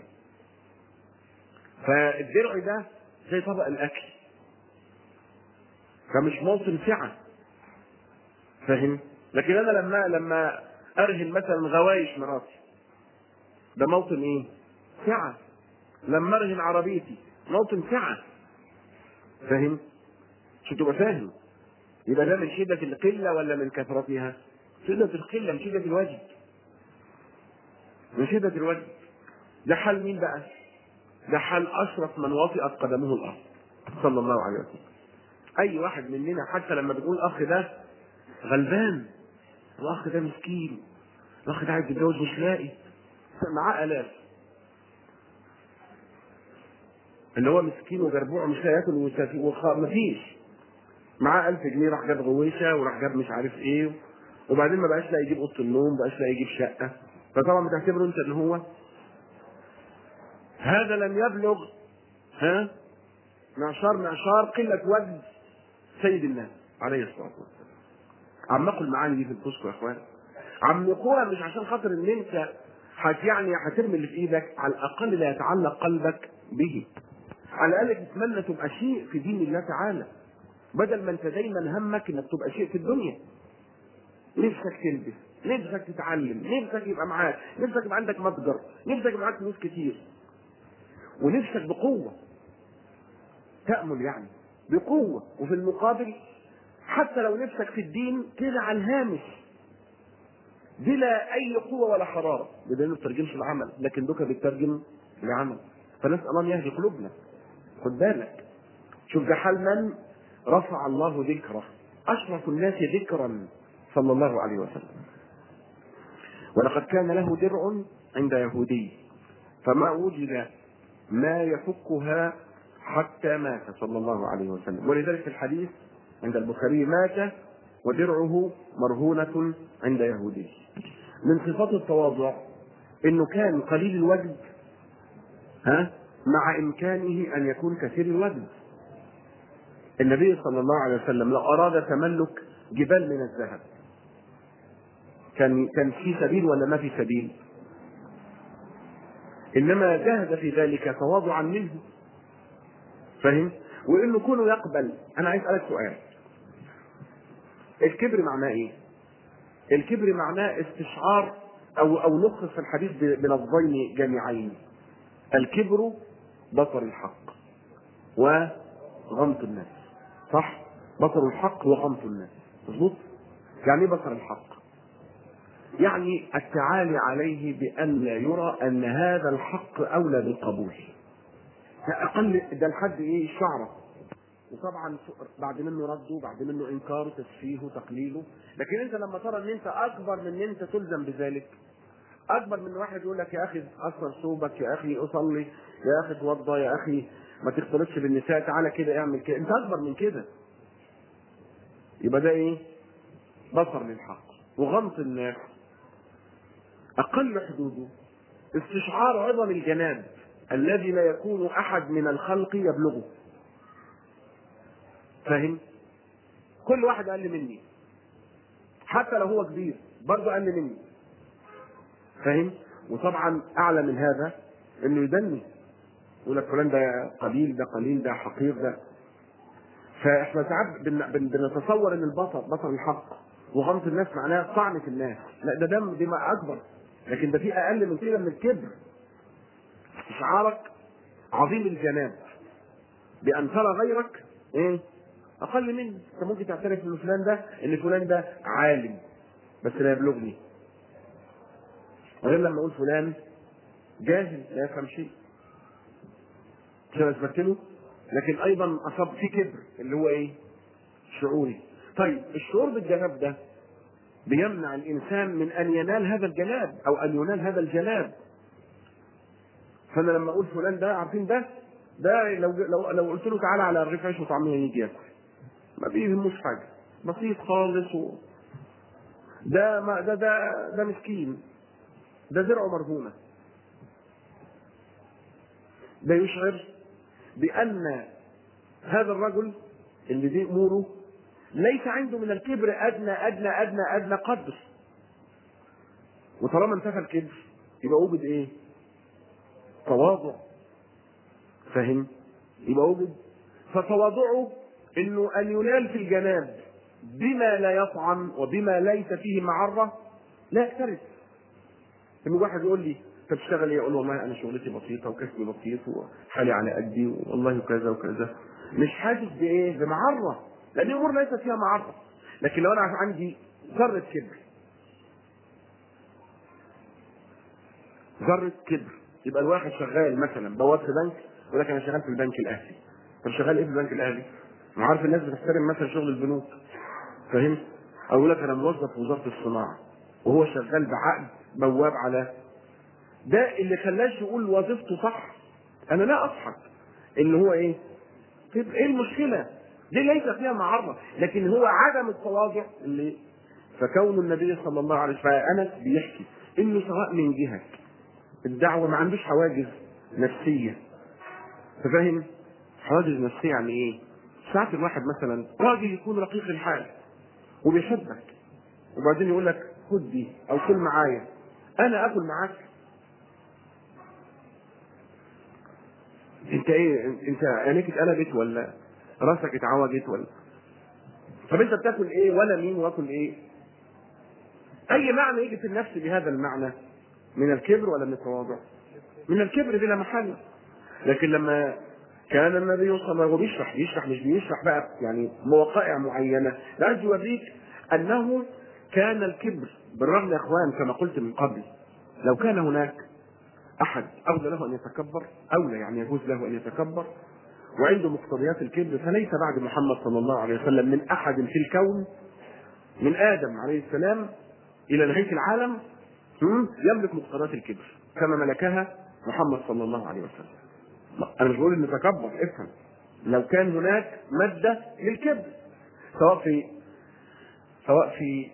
فالدرع ده زي طبق الاكل فمش موطن سعه فاهم لكن انا لما لما ارهن مثلا غوايش مراتي ده موطن ايه سعه لما ارهن عربيتي موطن سعه فاهم عشان تبقى فاهم يبقى ده من شده القله ولا من كثرتها شده القله من شده الوجد من شده الوجد ده حال مين بقى ده حال اشرف من وطئت قدمه الارض صلى الله عليه وسلم اي واحد مننا حتى لما بنقول الاخ ده غلبان الاخ ده مسكين الاخ ده عايز يتجوز مش لاقي معاه الاف اللي هو مسكين وجربوع مش لاقي ياكل ويسافر وخ... مفيش معاه 1000 جنيه راح جاب غويشه وراح جاب مش عارف ايه وبعدين ما بقاش لاقي يجيب اوضه النوم ما بقاش لاقي يجيب شقه فطبعا بتعتبره انت ان هو هذا لم يبلغ ها معشار معشار قله وجد سيد الناس عليه الصلاه والسلام عمقوا المعاني دي في الفسق يا اخوان عمقوها مش عشان خاطر ان انت هت يعني هترمي اللي في ايدك على الاقل لا يتعلق قلبك به على الاقل تتمنى تبقى شيء في دين الله تعالى بدل ما انت دايما همك انك تبقى شيء في الدنيا نفسك تلبس نفسك تتعلم نفسك يبقى معاك نفسك يبقى عندك متجر نفسك يبقى معاك فلوس كتير ونفسك بقوه تأمل يعني بقوة وفي المقابل حتى لو نفسك في الدين كده على الهامش بلا أي قوة ولا حرارة بدل ما بترجمش العمل لكن دوكا بتترجم العمل فنسأل الله أن يهدي قلوبنا خد بالك شوف ده حال من رفع الله ذكره أشرف الناس ذكرا صلى الله عليه وسلم ولقد كان له درع عند يهودي فما وجد ما يفكها حتى مات صلى الله عليه وسلم ولذلك في الحديث عند البخاري مات ودرعه مرهونة عند يهودي من صفات التواضع انه كان قليل الوجد ها مع امكانه ان يكون كثير الوجد النبي صلى الله عليه وسلم لو اراد تملك جبال من الذهب كان كان في سبيل ولا ما في سبيل انما جهد في ذلك تواضعا منه فاهم وانه كونه يقبل انا عايز اسالك سؤال الكبر معناه ايه الكبر معناه استشعار او او نلخص في الحديث بلفظين جامعين الكبر بصر الحق وغمط الناس صح بصر الحق وغمط الناس مظبوط يعني ايه بصر الحق يعني التعالي عليه بأن لا يرى أن هذا الحق أولى بالقبول أقل ده لحد إيه الشعرة وطبعا بعد منه رده بعد منه إنكاره تسفيهه تقليله لكن أنت لما ترى أن أنت أكبر من أن أنت تلزم بذلك أكبر من واحد يقول لك يا أخي أثر ثوبك يا أخي أصلي يا أخي اتوضى يا أخي ما تختلطش بالنساء تعالى كده اعمل كده أنت أكبر من كده يبقى ده إيه؟ بصر للحق وغمط الناس أقل حدوده استشعار عظم الجناب الذي لا يكون أحد من الخلق يبلغه فاهم؟ كل واحد أقل مني حتى لو هو كبير برضه أقل مني فاهم؟ وطبعا أعلى من هذا إنه يدني يقول لك فلان ده قليل ده قليل ده حقير ده فاحنا ساعات بن- بن- بنتصور ان البصر بصر الحق وغمط الناس معناها طعن في الناس لا ده دم دي ما اكبر لكن ده في اقل من كده من الكبر استشعارك عظيم الجناب بان ترى غيرك ايه اقل مني انت ممكن تعترف ان فلان ده ان فلان ده عالم بس لا يبلغني غير لما اقول فلان جاهل لا يفهم شيء عشان اثبت له لكن ايضا اصاب في كبر اللي هو ايه؟ شعوري طيب الشعور بالجناب ده بيمنع الانسان من ان ينال هذا الجلاب او ان ينال هذا الجلاب فانا لما اقول فلان ده عارفين ده ده لو لو لو قلت له تعالى على الرغيف عيش وطعميه يجي ياكل ما بيهموش حاجه بسيط خالص و... ده ما ده ده ده مسكين ده زرعه مرهونه ده يشعر بان هذا الرجل اللي دي اموره ليس عنده من الكبر ادنى ادنى ادنى ادنى قدر وطالما انتفى الكبر يبقى وجد ايه؟ تواضع فاهم؟ يبقى وجد فتواضعه انه ان ينال في الجناب بما لا يطعم وبما ليس فيه معره لا يكترث ان واحد يقول لي انت بتشتغل ايه؟ اقول له والله انا شغلتي بسيطه وكسبي بسيط وحالي على قدي والله كذا وكذا مش حاسس بايه؟ بمعره لان الامور ليست فيها معره لكن لو انا عندي ذره كبر ذره كبر يبقى الواحد شغال مثلا بواب في بنك يقول لك انا شغال في البنك الاهلي طب شغال ايه في البنك الاهلي؟ ما عارف الناس بتحترم مثلا شغل البنوك فاهم؟ او يقول لك انا موظف في وزاره الصناعه وهو شغال بعقد بواب على ده اللي خلاش يقول وظيفته صح انا لا اضحك ان هو ايه؟ طيب ايه المشكله؟ دي ليس فيها معرة لكن هو عدم التواضع اللي فكون النبي صلى الله عليه وسلم انس بيحكي انه سواء من جهه الدعوه ما عندوش حواجز نفسيه فاهم؟ حواجز نفسيه يعني ايه؟ ساعات الواحد مثلا راجل يكون رقيق الحال وبيحبك وبعدين يقول لك خد دي او كل معايا انا اكل معاك انت ايه انت عينيك اتقلبت ولا راسك اتعوجت ولا طب انت بتاكل ايه ولا مين واكل ايه اي معنى يجي في النفس بهذا المعنى من الكبر ولا من التواضع من الكبر بلا محل لكن لما كان النبي صلى الله عليه وسلم بيشرح بيشرح مش بيشرح بقى يعني مواقع معينه لا عايز يوريك انه كان الكبر بالرغم يا اخوان كما قلت من قبل لو كان هناك احد اولى له ان يتكبر اولى يعني يجوز له ان يتكبر وعنده مقتضيات الكبر فليس بعد محمد صلى الله عليه وسلم من احد في الكون من ادم عليه السلام الى نهايه العالم يملك مقتضيات الكبر كما ملكها محمد صلى الله عليه وسلم انا مش بقول ان تكبر افهم لو كان هناك ماده للكبر سواء في سواء في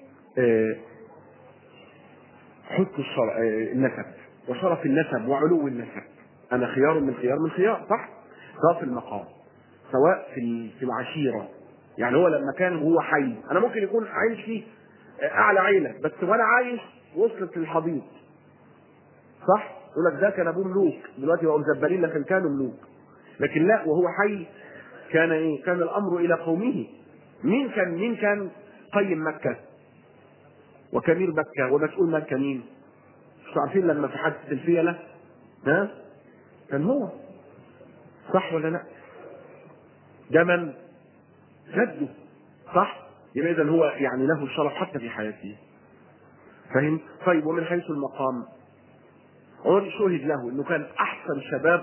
حسن الشرع النسب وشرف النسب وعلو النسب انا خيار من خيار من خيار صح سواء في المقام سواء في في العشيره يعني هو لما كان هو حي انا ممكن يكون عايش في اعلى عيله بس وانا عايش وصلت للحضيض صح يقول لك ده كان ابوه ملوك دلوقتي بقوا مزبلين لكن كانوا ملوك لكن لا وهو حي كان ايه كان الامر الى قومه مين كان مين كان قيم مكه وكبير مكه ومسؤول مكه مين مش عارفين لما في حادثه الفيله ها كان هو صح ولا لا ده من جده صح يبقى اذا هو يعني له الشرف حتى في حياته فاهم طيب ومن حيث المقام عمر شهد له انه كان احسن شباب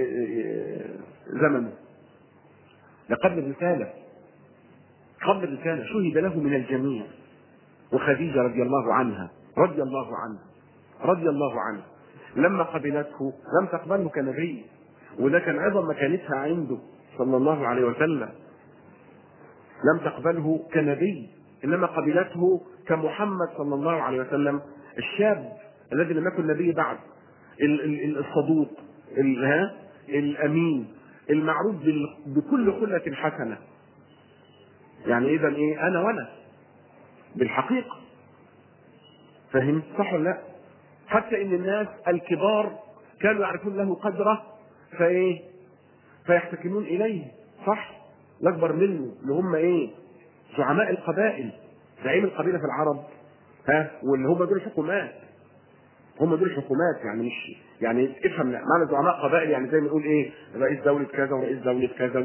زمنه لقبل الرساله قبل الرساله شهد له من الجميع وخديجه رضي الله عنها رضي الله عنها رضي الله عنها لما قبلته لم تقبله كنبي وده كان عظم مكانتها عنده صلى الله عليه وسلم لم تقبله كنبي انما قبلته كمحمد صلى الله عليه وسلم الشاب الذي لم يكن نبي بعد الصدوق ها الامين المعروف بكل خلة حسنة يعني اذا ايه انا وانا بالحقيقة فهم صح ولا لا حتى ان الناس الكبار كانوا يعرفون له قدره فايه فيحتكمون اليه صح الاكبر منه اللي هم ايه زعماء القبائل زعيم القبيله في العرب ها واللي هم دول حكومات هم دول حكومات يعني مش يعني افهم معنى زعماء قبائل يعني زي ما نقول ايه رئيس دولة كذا ورئيس دولة كذا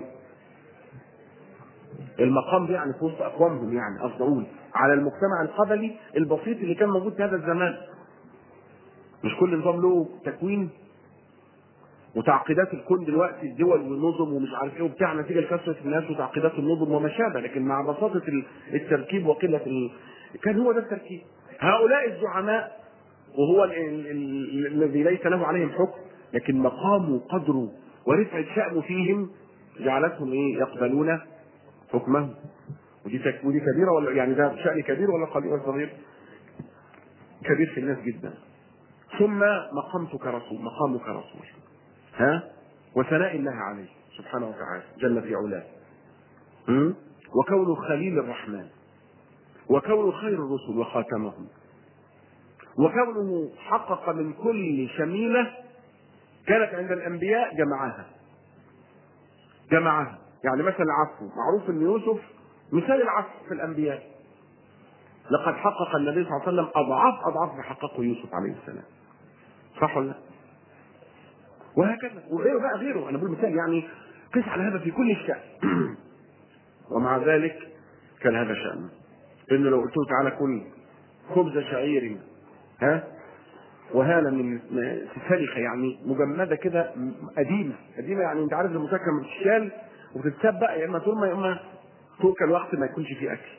المقام ده يعني في وسط اقوامهم يعني قصدي اقول على المجتمع القبلي البسيط اللي كان موجود في هذا الزمان مش كل نظام له تكوين وتعقيدات الكون دلوقتي الدول والنظم ومش عارف ايه وبتاع نتيجه لكثره الناس وتعقيدات النظم وما شابه لكن مع بساطه ال- التركيب وقله ال... كان هو ده التركيب هؤلاء الزعماء وهو ال- ال- ال- الذي ليس له عليهم حكم لكن مقامه وقدره ورفعه شأنه فيهم جعلتهم ايه يقبلون حكمه ودي تك... ودي كبيره ولا يعني ده شأن كبير ولا قليل ولا صغير؟ كبير في الناس جدا ثم مقامتك رسول مقامك رسول ها وثناء الله عليه سبحانه وتعالى جل في علاه م? وكونه خليل الرحمن وكونه خير الرسل وخاتمهم وكونه حقق من كل شميلة كانت عند الأنبياء جمعها جمعها يعني مثلا العفو معروف أن يوسف مثال العفو في الأنبياء لقد حقق النبي صلى الله عليه وسلم أضعاف أضعاف ما حققه يوسف عليه السلام صح ولا لا؟ وهكذا وغيره بقى غيره انا بقول مثال يعني قس على هذا في كل الشأن ومع ذلك كان هذا شأنه انه لو قلت له تعالى كل خبز شعير ها وهالة من سلخة يعني مجمدة كده م- قديمة قديمة يعني انت عارف المسكر من الشال وتتسبق يا اما ترمى يا اما تؤكل وقت ما يكونش فيه اكل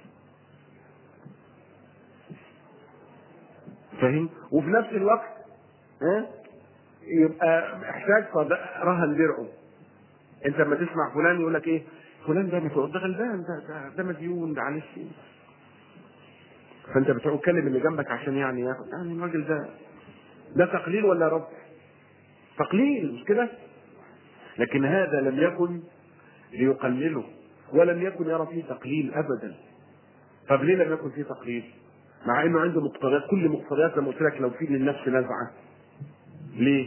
فاهم وفي نفس الوقت ها يبقى احتاج صد- رهن درعه انت لما تسمع فلان يقول لك ايه فلان ده متوقع ده غلبان ده ده, ده مديون ده معلش فانت بتقول كلم اللي جنبك عشان يعني ياخد يعني الراجل ده ده تقليل ولا رب تقليل مش كده لكن هذا لم يكن ليقلله ولم يكن يرى فيه تقليل ابدا طب ليه لم يكن فيه تقليل مع انه عنده مقتضيات كل مقتضيات لما قلت لك لو في للنفس نزعه ليه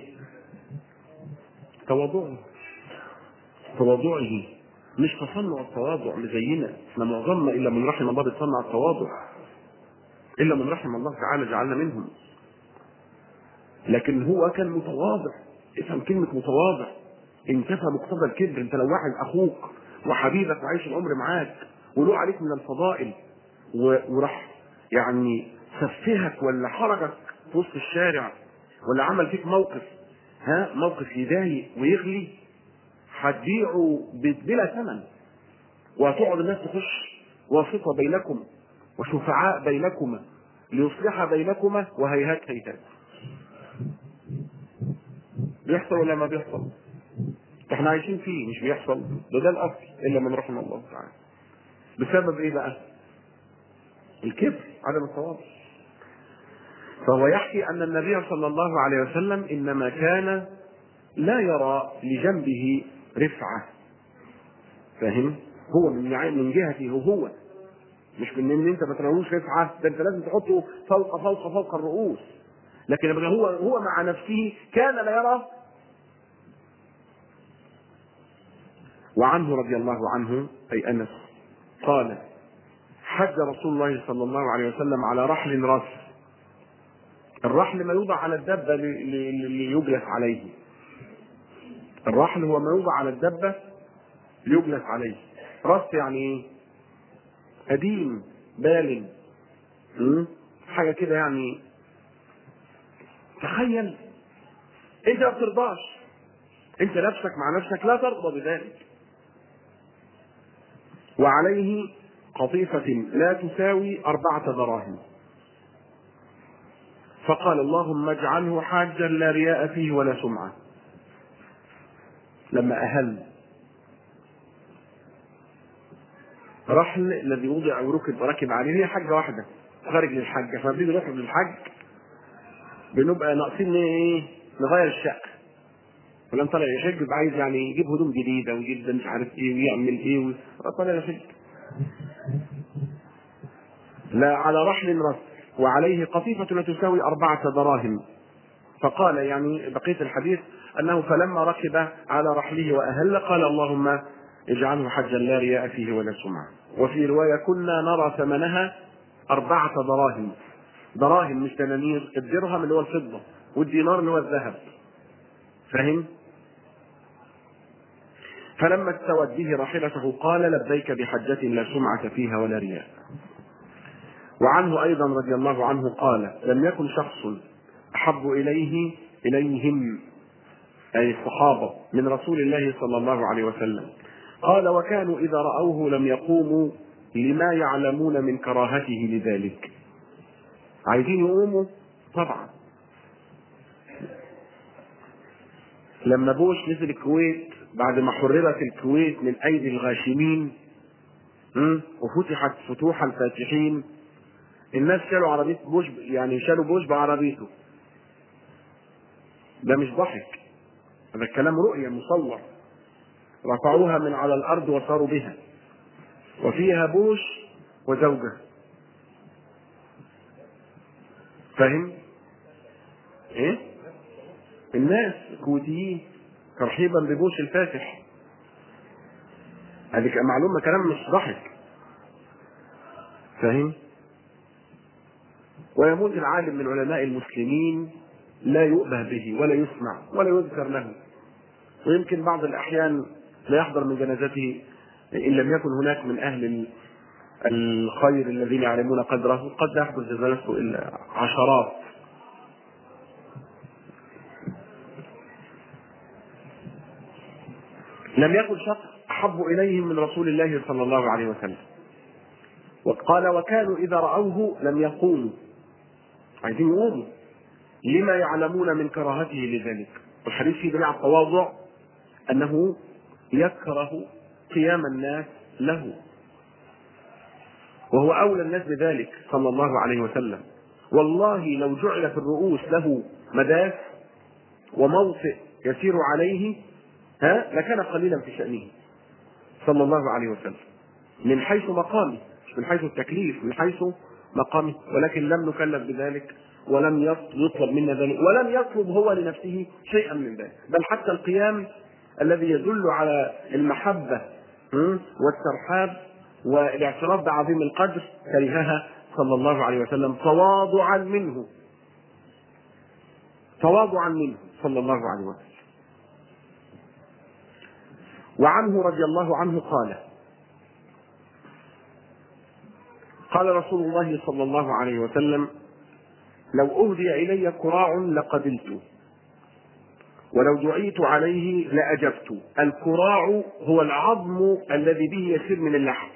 تواضعه تواضعه مش تصنع التواضع لزينا احنا معظمنا الا من رحم الله بيتصنع التواضع الا من رحم الله تعالى جعلنا منهم لكن هو كان متواضع افهم كلمة متواضع انتفى مقتضى الكبر انت لو واحد اخوك وحبيبك وعايش العمر معاك وله عليك من الفضائل و- وراح يعني سفهك ولا حرجك في وسط الشارع ولا عمل فيك موقف ها موقف يضايق ويغلي هتبيعه ب- بلا ثمن وهتقعد الناس تخش واسطة بينكم وشفعاء بينكما ليصلح بينكما وهيهات هيهات بيحصل ولا ما بيحصل احنا عايشين فيه مش بيحصل ده ده الاصل الا من رحم الله تعالى بسبب ايه بقى الكبر عدم التواضع فهو يحكي ان النبي صلى الله عليه وسلم انما كان لا يرى لجنبه رفعه فاهم هو من من جهته هو مش من ان انت ما تراهوش رفعه ده انت لازم تحطه فوق فوق فوق الرؤوس لكن يبقى هو هو مع نفسه كان لا يرى وعنه رضي الله عنه اي انس قال حج رسول الله صلى الله عليه وسلم على رحل رس الرحل ما يوضع على الدبه لي- لي- ليجلس عليه الرحل هو ما يوضع على الدبه ليجلس عليه رس يعني ايه قديم بالغ م? حاجه كده يعني تخيل انت ما بترضاش انت نفسك مع نفسك لا ترضى بذلك وعليه قطيفة لا تساوي أربعة دراهم فقال اللهم اجعله حاجا لا رياء فيه ولا سمعة لما أهل رحل الذي وضع وركب وركب عليه هي حاجة واحدة خارج للحج فلما بنيجي نروح للحج بنبقى ناقصين ايه نغير الشقة فلان طالع يحج بيبقى عايز يعني يجيب هدوم جديدة ويجيب ده مش عارف ايه ويعمل ايه و... طالع يحج لا على رحل رس وعليه قطيفة لا تساوي أربعة دراهم فقال يعني بقية الحديث أنه فلما ركب على رحله وأهل قال اللهم اجعله حجا لا رياء فيه ولا سمعة وفي رواية كنا نرى ثمنها أربعة دراهم دراهم مش دنانير الدرهم اللي هو الفضة والدينار اللي هو الذهب فاهم؟ فلما استوت به راحلته قال لبيك بحجة لا سمعة فيها ولا رياء وعنه أيضا رضي الله عنه قال لم يكن شخص أحب إليه إليهم أي الصحابة من رسول الله صلى الله عليه وسلم قال وكانوا إذا رأوه لم يقوموا لما يعلمون من كراهته لذلك عايزين يقوموا طبعا لما بوش نزل الكويت بعد ما حررت الكويت من ايدي الغاشمين م? وفتحت فتوح الفاتحين الناس شالوا عربية بوش يعني شالوا بوش بعربيته ده مش ضحك هذا الكلام رؤية مصور رفعوها من على الأرض وصاروا بها وفيها بوش وزوجة فاهم؟ ايه؟ الناس الكويتيين ترحيبا ببوش الفاتح هذه معلومة كلام مش ضحك فاهم؟ ويموت العالم من علماء المسلمين لا يؤبه به ولا يسمع ولا يذكر له ويمكن بعض الأحيان لا يحضر من جنازته إن لم يكن هناك من أهل الخير الذين يعلمون قدره قد لا يحضر جنازته إلا عشرات لم يكن شخص أحب إليهم من رسول الله صلى الله عليه وسلم وقال وكانوا إذا رأوه لم يقوموا عايزين يقوموا لما يعلمون من كراهته لذلك والحديث فيه دليل على التواضع أنه يكره قيام الناس له وهو أولى الناس بذلك صلى الله عليه وسلم والله لو جعلت الرؤوس له مداس وموطئ يسير عليه ها لكان قليلا في شأنه صلى الله عليه وسلم من حيث مقامه مش من حيث التكليف من حيث مقامه ولكن لم نكلف بذلك ولم يطلب منا ذلك ولم يطلب هو لنفسه شيئا من ذلك بل حتى القيام الذي يدل على المحبة والترحاب والاعتراف بعظيم القدر كرهها صلى الله عليه وسلم تواضعا منه تواضعا منه صلى الله عليه وسلم وعنه رضي الله عنه قال قال رسول الله صلى الله عليه وسلم لو أهدي إلي كراع لقبلت ولو دعيت عليه لأجبت الكراع هو العظم الذي به يسير من اللحم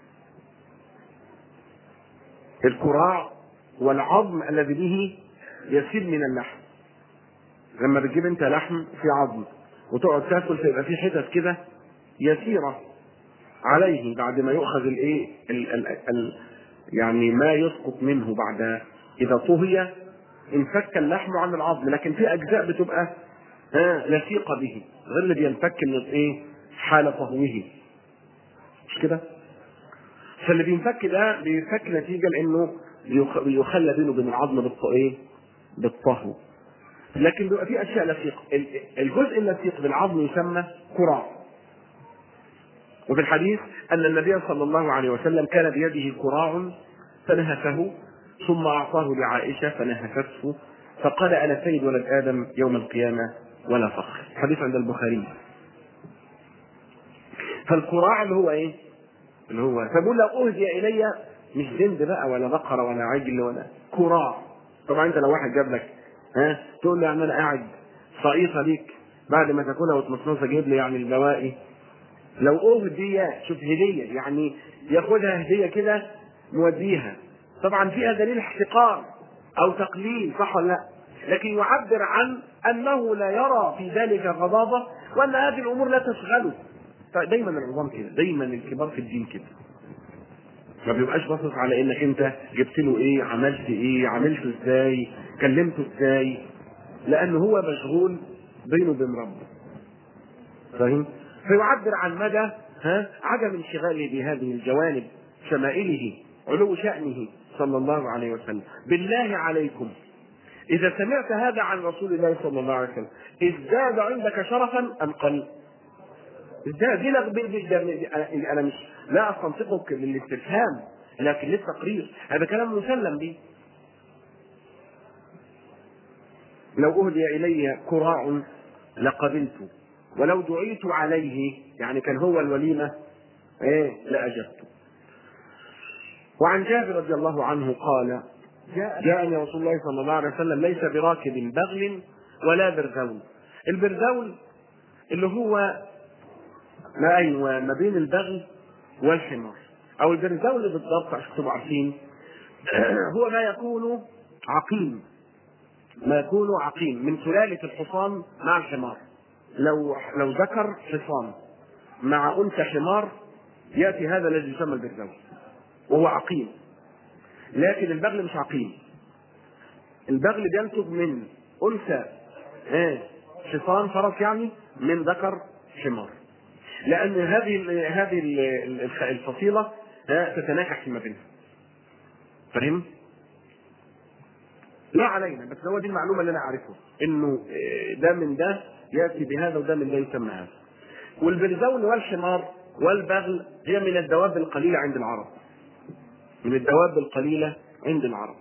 الكراع هو العظم الذي به يسير من اللحم لما بتجيب انت لحم في عظم وتقعد تاكل فيبقى في حتت كده يسيره عليه بعد ما يؤخذ الايه ال ال ال يعني ما يسقط منه بعد اذا طهي انفك اللحم عن العظم لكن في اجزاء بتبقى ها لصيقه به غير اللي بينفك من ايه حال طهوه مش كده فاللي بينفك ده بينفك نتيجه لانه بيخلى بينه وبين العظم بالطايه بالطهو لكن بيبقى في اشياء لصيقه الجزء اللصيق بالعظم يسمى كراع وفي الحديث ان النبي صلى الله عليه وسلم كان بيده كراع فنهفه ثم اعطاه لعائشه فنهفته فقال انا سيد ولد ادم يوم القيامه ولا فخر حديث عند البخاري فالكراع اللي هو ايه اللي هو فبقول لو اهدي الي مش زند بقى ولا بقره ولا عجل ولا كراع طبعا انت لو واحد جاب لك ها تقول له يعني انا قاعد صعيصه ليك بعد ما تاكلها وتمصمصها جيب لي يعني البواقي لو اهدي شوف هديه يعني ياخدها هديه كده موديها طبعا فيها دليل احتقار او تقليل صح ولا لا لكن يعبر عن انه لا يرى في ذلك غضاضه وان هذه الامور لا تشغله فدايما العظام كده دايما الكبار في الدين كده ما بيبقاش باصص على انك انت جبت له ايه عملت ايه عملته ازاي كلمته ازاي لان هو مشغول بينه وبين ربه فاهم فيعبر عن مدى ها عدم انشغاله بهذه الجوانب شمائله علو شأنه صلى الله عليه وسلم بالله عليكم إذا سمعت هذا عن رسول الله صلى الله عليه وسلم ازداد عندك شرفا أم قل؟ ازداد دي أنا مش لا أستنطقك للاستفهام لكن للتقرير هذا كلام مسلم به لو أهدي إلي كراع لقبلت ولو دعيت عليه يعني كان هو الوليمة ايه لأجبت وعن جابر رضي الله عنه قال جاءني رسول الله صلى الله عليه وسلم ليس براكب بغل ولا برذون البرزول اللي هو ما ايوه ما بين البغل والحمار او البرزول بالضبط عشان تبقوا عارفين هو ما يكون عقيم ما يكون عقيم من سلالة الحصان مع الحمار لو لو ذكر حصان مع انثى حمار ياتي هذا الذي يسمى البرزول وهو عقيم لكن البغل مش عقيم البغل بينتج من انثى ايه حصان فرس يعني من ذكر حمار لان هذه ال هذه ال- الخ- الفصيله ها، تتناكح فيما بينها فاهم لا علينا بس هو دي المعلومه اللي انا اعرفها انه آه، ده من ده ياتي بهذا وده من ده يسمى هذا والبرزون والحمار والبغل هي من الدواب القليله عند العرب من الدواب القليله عند العرب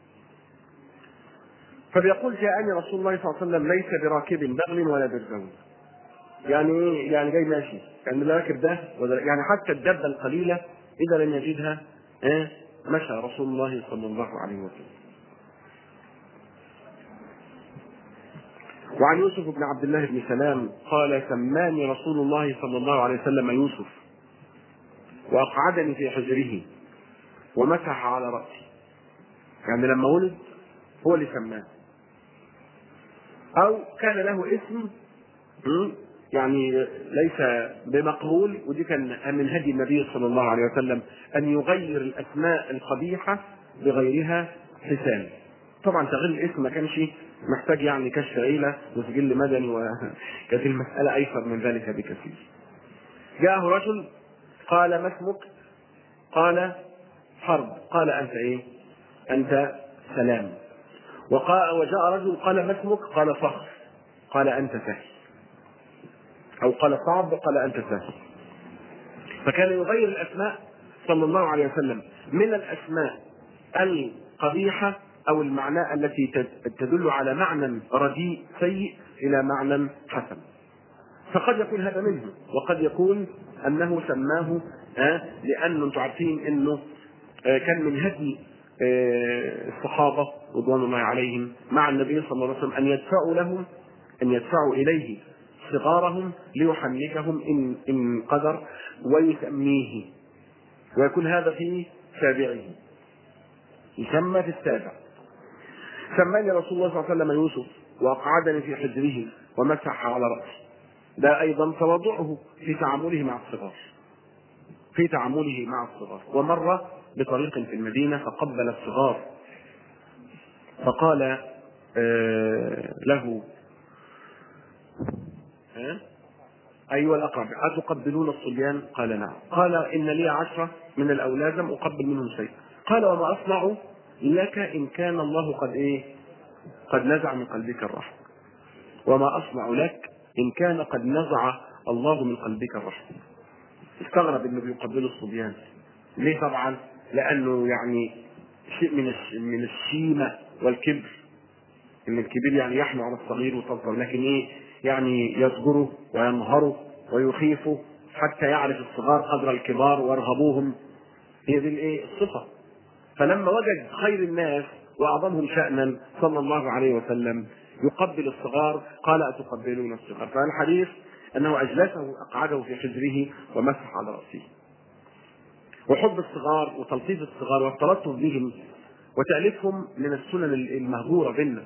فبيقول جاءني رسول الله صلى الله عليه وسلم ليس براكب بغل ولا برزون يعني ايه يعني جاي ماشي يعني لا راكب ده ولا يعني حتى الدابه القليله اذا لم يجدها إيه مشى رسول الله صلى الله عليه وسلم وعن يوسف بن عبد الله بن سلام قال سماني رسول الله صلى الله عليه وسلم يوسف واقعدني في حجره ومسح على راسي يعني لما ولد هو اللي سماه او كان له اسم م? يعني ليس بمقبول ودي كان من هدي النبي صلى الله عليه وسلم ان يغير الاسماء القبيحه بغيرها حسان طبعا تغيير الاسم ما كانش محتاج يعني كشف عيله وسجل مدني وكانت المساله ايسر من ذلك بكثير جاءه رجل قال ما اسمك قال حرب قال انت ايه انت سلام وقال وجاء رجل قال ما اسمك قال فخر قال انت سهل او قال صعب قال انت سهل فكان يغير الاسماء صلى الله عليه وسلم من الاسماء القبيحه او المعنى التي تد- تدل على معنى رديء سيء الى معنى حسن فقد يكون هذا منه وقد يكون انه سماه آه لانه انتم عارفين انه آه كان من هدي آه الصحابه رضوان الله عليهم مع النبي صلى الله عليه وسلم ان يدفعوا لهم ان يدفعوا اليه صغارهم ليحنكهم ان ان قدر ويسميه ويكون هذا في سابعه يسمى في السابع سماني رسول الله صلى الله عليه وسلم يوسف واقعدني في حجره ومسح على راسي ده ايضا تواضعه في تعامله مع الصغار في تعامله مع الصغار ومر بطريق في المدينه فقبل الصغار فقال آه له ها؟ أيوة الأقرب أتقبلون الصبيان؟ قال نعم قال إن لي عشرة من الأولاد لم أقبل منهم شيء قال وما أصنع لك إن كان الله قد إيه قد نزع من قلبك الرحمة وما أصنع لك إن كان قد نزع الله من قلبك الرحمة استغرب انه بيقبلوا الصبيان ليه طبعا لانه يعني شيء من الش... من الشيمه والكبر ان الكبير يعني يحنو على الصغير ويطبطب لكن ايه يعني يصغره وينهره ويخيفه حتى يعرف الصغار قدر الكبار ويرهبوهم هي دي الايه الصفه فلما وجد خير الناس واعظمهم شانا صلى الله عليه وسلم يقبل الصغار قال اتقبلون الصغار فالحديث انه اجلسه اقعده في حجره ومسح على راسه وحب الصغار وتلطيف الصغار والتلطف بهم وتاليفهم من السنن المهجوره بينا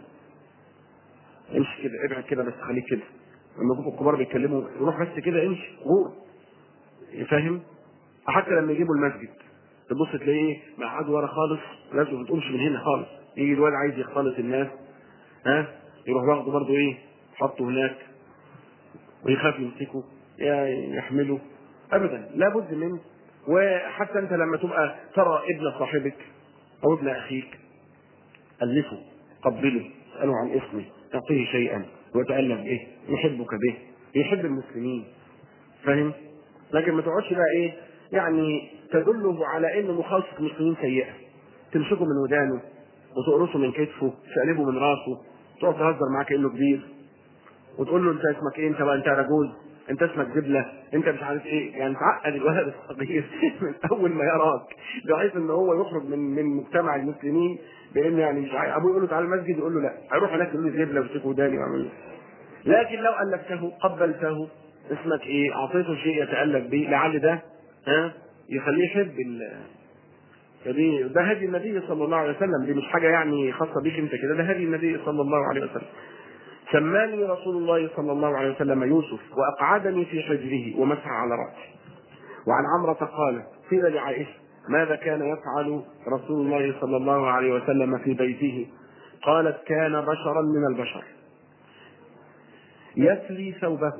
امشي كده ابعد كده بس خليك كده لما يكونوا الكبار بيتكلموا روح بس كده امشي غور فاهم حتى لما يجيبوا المسجد تبص تلاقيه مقعد ورا خالص لازم ما تقومش من هنا خالص يجي الواد عايز يختلط الناس ها يروح واخده برضه ايه حطه هناك ويخاف يمسكه يحمله ابدا لابد من وحتى انت لما تبقى ترى ابن صاحبك او ابن اخيك الفه قبله اساله عن اسمه اعطيه شيئا وتالف به يحبك به يحب المسلمين فاهم لكن ما تقعدش بقى ايه يعني تدله على ان مخالطه المسلمين سيئه تمسكه من ودانه وتقرصه من كتفه تقلبه من راسه تقعد تهزر معاه كانه كبير وتقول له انت اسمك ايه انت بقى انت رجل انت اسمك دبله انت مش عارف ايه يعني تعقد الولد الصغير من اول ما يراك بحيث ان هو يخرج من من مجتمع المسلمين بان يعني مش عارف ابوه يقول له تعالى المسجد يقول له لا هيروح هناك يقول له دبله ويمسك وداني ويعمل لكن لو الفته قبلته اسمك ايه اعطيته شيء يتالف به لعل ده ها يخليه يحب ال فدي ده هدي النبي صلى الله عليه وسلم دي مش حاجه يعني خاصه بيك انت كده ده هدي النبي صلى الله عليه وسلم سماني رسول الله صلى الله عليه وسلم يوسف واقعدني في حجره ومسح على راسي وعن عمرة قال قيل لعائشة ماذا كان يفعل رسول الله صلى الله عليه وسلم في بيته قالت كان بشرا من البشر يسلي ثوبه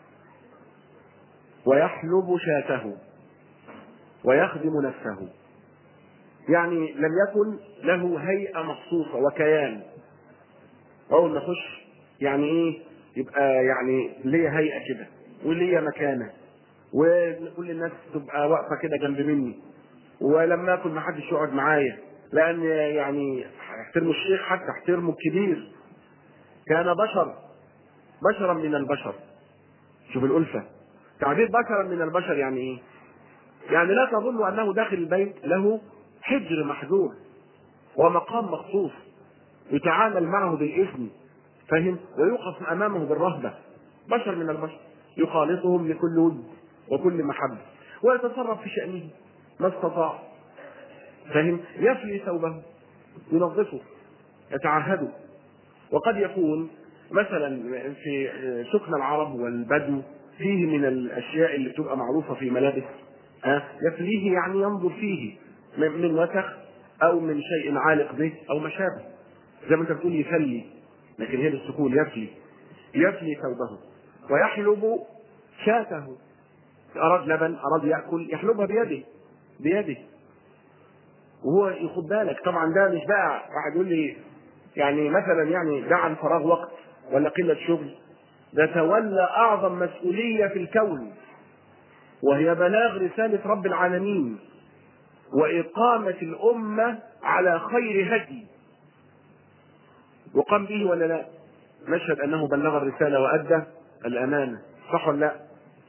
ويحلب شاته ويخدم نفسه يعني لم يكن له هيئة مخصوصة وكيان أول ما يخش يعني إيه يبقى يعني ليا هيئة كده وليا مكانة وكل الناس تبقى واقفة كده جنب مني ولما اكل ما حدش يقعد معايا لان يعني احترموا الشيخ حتى احترموا الكبير كان بشر بشرا من البشر شوف الألفة تعبير بشرا من البشر يعني ايه يعني لا تظن انه داخل البيت له حجر محجور ومقام مخصوص يتعامل معه بالاذن فهم ويوقف امامه بالرهبه بشر من البشر يخالطهم لكل ود وكل محبه ويتصرف في شانه ما استطاع فهم يفلي ثوبه ينظفه يتعهده وقد يكون مثلا في سكن العرب والبدو فيه من الاشياء اللي بتبقى معروفه في ملابس ها يفليه يعني ينظر فيه من وسخ او من شيء عالق به او ما شابه زي ما انت بتقول يفلي لكن هي بالسكون يفلي يفلي ثوبه ويحلب شاته اراد لبن اراد ياكل يحلبها بيده بيده وهو ياخد بالك طبعا ده مش بقى واحد يقول لي يعني مثلا يعني ده عن فراغ وقت ولا قله شغل ده تولى اعظم مسؤوليه في الكون وهي بلاغ رساله رب العالمين واقامه الامه على خير هدي وقام به ولا لا نشهد انه بلغ الرساله وادى الامانه صح ولا لا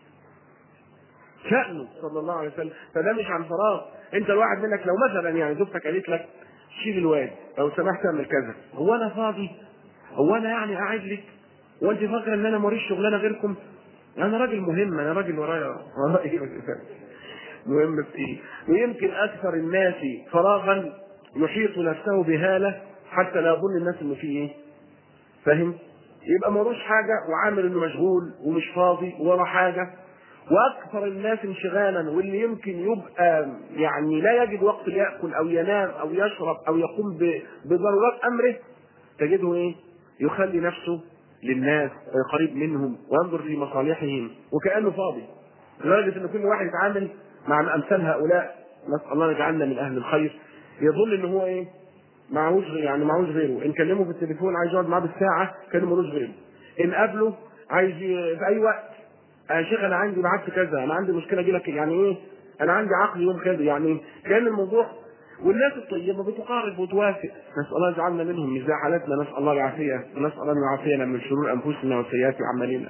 شأنه صلى الله عليه وسلم فده مش عن فراغ انت الواحد منك لو مثلا يعني زوجتك قالت لك شيل الواد لو سمحت اعمل كذا هو انا فاضي هو انا يعني قاعد لك وانت فاكره ان انا ماليش شغلانه غيركم انا راجل مهم انا راجل ورايا ورايا مهم في ايه ويمكن اكثر الناس فراغا يحيط نفسه بهاله حتى لا يظن الناس انه فيه ايه فاهم يبقى ملوش حاجه وعامل انه مشغول ومش فاضي ورا حاجه واكثر الناس انشغالا واللي يمكن يبقى يعني لا يجد وقت ليأكل او ينام او يشرب او يقوم بضرورات امره تجده ايه يخلي نفسه للناس قريب منهم وينظر في مصالحهم وكانه فاضي لدرجه ان كل واحد يتعامل مع امثال هؤلاء نسال الله يجعلنا من اهل الخير يظن ان هو ايه معهوش يعني معهوش غيره ان كلمه في التليفون عايز يقعد معاه بالساعه كلمه ملوش غيره ان قابله عايز في اي وقت يا شيخ انا عندي بعت كذا انا عندي مشكله اجي لك يعني ايه انا عندي عقل يوم كذا يعني كان الموضوع والناس الطيبه بتقارب وتوافق نسال الله يجعلنا منهم مش زي حالتنا نسال الله العافيه ونسال الله ان يعافينا من شرور انفسنا وسيئات اعمالنا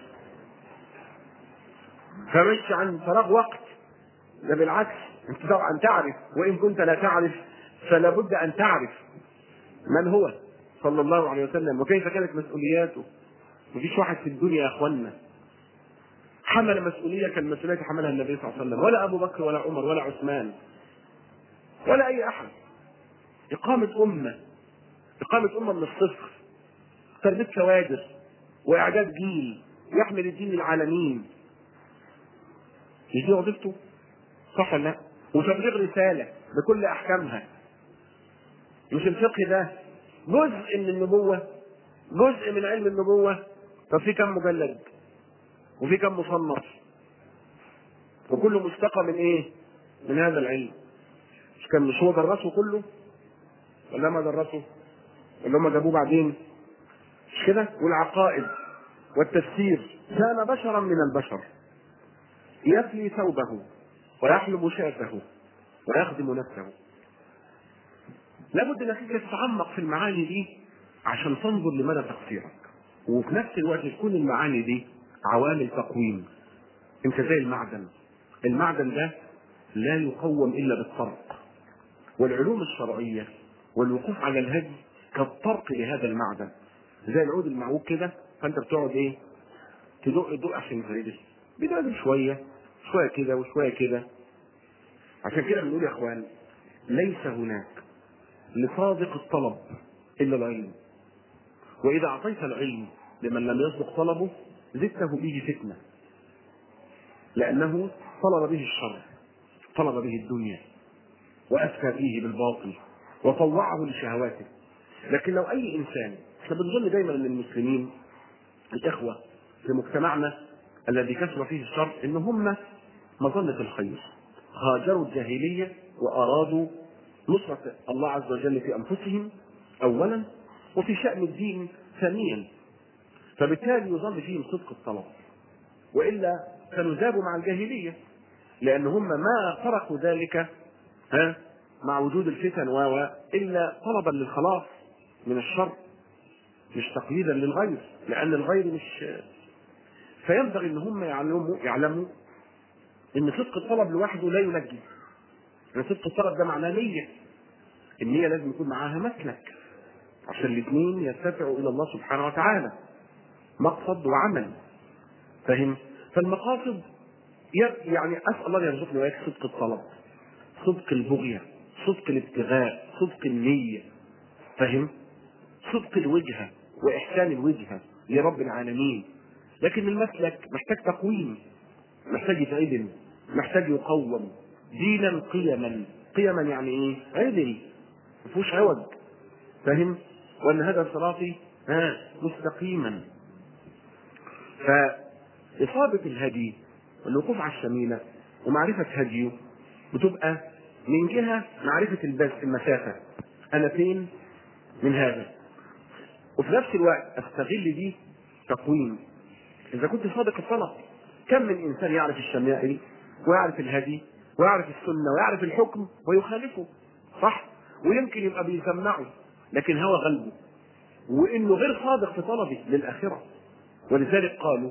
فمش عن فراغ وقت ده بالعكس انت طبعا تعرف وان كنت لا تعرف فلا بد ان تعرف من هو صلى الله عليه وسلم وكيف كانت مسؤولياته مفيش واحد في الدنيا يا اخوانا حمل مسؤوليه كالمسؤوليه حملها النبي صلى الله عليه وسلم ولا ابو بكر ولا عمر ولا عثمان ولا اي احد اقامه امه اقامه امه من الصفر تربيه كوادر واعداد جيل يحمل الدين للعالمين يجي وظيفته صح ولا لا وتبليغ رساله بكل احكامها مش الفقه ده جزء من النبوه جزء من علم النبوه طب في كم مجلد وفي كم مصنف وكله مستقى من ايه من هذا العلم مش كان مش هو درسه كله ولا ما درسه ولا هم جابوه بعدين مش كده والعقائد والتفسير كان بشرا من البشر يفلي ثوبه ويحلب شاته ويخدم نفسه لابد انك تتعمق في المعاني دي عشان تنظر لمدى تقصيرك وفي نفس الوقت تكون المعاني دي عوامل تقويم انت زي المعدن المعدن ده لا يقوم الا بالطرق والعلوم الشرعيه والوقوف على الهدي كالطرق لهذا المعدن زي العود المعوج كده فانت بتقعد ايه تدق تدق عشان يتعدل بيتعدل شويه شويه كده وشويه كده عشان كده بنقول يا اخوان ليس هناك لصادق الطلب الا العلم واذا اعطيت العلم لمن لم يصدق طلبه زدته به فتنه لانه طلب به الشر طلب به الدنيا وافتى فيه بالباطل وطوعه لشهواته لكن لو اي انسان احنا بنظن دايما ان المسلمين الاخوه في مجتمعنا الذي كثر فيه الشر ان هم مظنه الخير هاجروا الجاهليه وارادوا نصره الله عز وجل في انفسهم اولا وفي شان الدين ثانيا فبالتالي يظل فيهم صدق الطلب والا كانوا ذابوا مع الجاهليه لان هم ما تركوا ذلك ها مع وجود الفتن و الا طلبا للخلاص من الشر مش تقليدا للغير لان الغير مش فينبغي ان هم يعلموا يعلموا ان صدق الطلب لوحده لا ينجي ان صدق الطلب ده معناه نيه النيه لازم يكون معاها مسلك عشان الاثنين يرتفعوا الى الله سبحانه وتعالى مقصد وعمل فهم فالمقاصد يعني اسال الله ان يرزقني واياك صدق الطلب صدق البغيه صدق الابتغاء صدق النيه فهم صدق الوجهه واحسان الوجهه لرب العالمين لكن المسلك محتاج تقويم محتاج يتعدل محتاج يقوم دينا قيما قيما يعني ايه عدل ما فيهوش عوج فاهم وان هذا صراطي ها مستقيما فإصابة الهدي والوقوف على الشميلة ومعرفة هديه بتبقى من جهة معرفة البس المسافة أنا فين من هذا وفي نفس الوقت أستغل دي تقويم إذا كنت صادق الطلب كم من إنسان يعرف الشمائل ويعرف الهدي ويعرف السنة ويعرف الحكم ويخالفه صح ويمكن يبقى بيسمعه لكن هو غلبه وإنه غير صادق في طلبه للآخرة ولذلك قالوا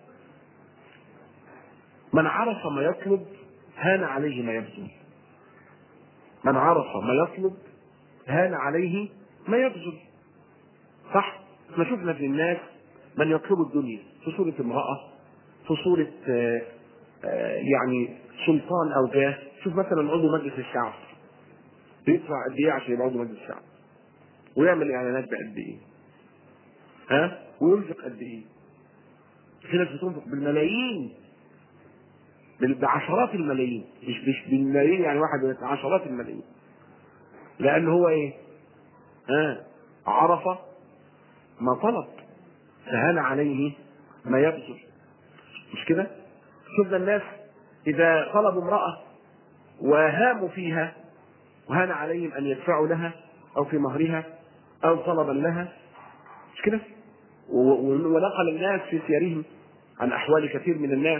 من عرف ما يطلب هان عليه ما يبذل من عرف ما يطلب هان عليه ما يبذل صح احنا شفنا في الناس من يطلب الدنيا في صورة امرأة في صورة آآ آآ يعني سلطان أو جاه شوف مثلا عضو مجلس الشعب بيدفع قد إيه عشان يبقى عضو مجلس الشعب ويعمل إعلانات بقد إيه ها وينفق قد إيه في ناس بتنفق بالملايين بعشرات الملايين مش مش بالملايين يعني واحد عشرات الملايين لان هو ايه ها عرف ما طلب فهان عليه ما يبذل مش كده شفنا الناس اذا طلبوا امراه وهاموا فيها وهان عليهم ان يدفعوا لها او في مهرها او طلبا لها مش كده ونقل الناس في سيرهم عن احوال كثير من الناس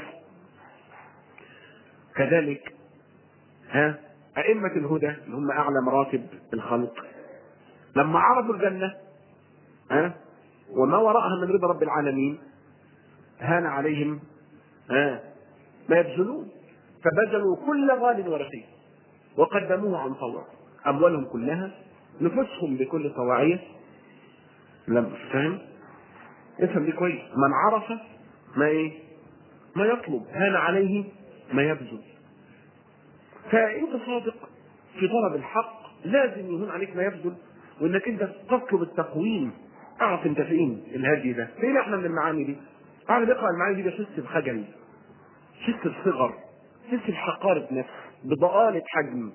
كذلك ها أئمة الهدى اللي هم أعلى مراتب الخلق لما عرفوا الجنة ها وما وراءها من رضا رب العالمين هان عليهم ها ما يبذلون فبذلوا كل غال ورقيق وقدموه عن طوع أموالهم كلها نفوسهم بكل طواعية لم فاهم افهم دي كويس من عرف ما ايه ما يطلب هان عليه ما يبذل فانت صادق في طلب الحق لازم يهون عليك ما يبذل وانك انت تطلب التقويم اعرف انت فين الهدي ده فين احنا من المعاني دي انا بيقرا المعاني دي بحس بخجل حس بصغر حس بحقارة نفس بضآلة حجم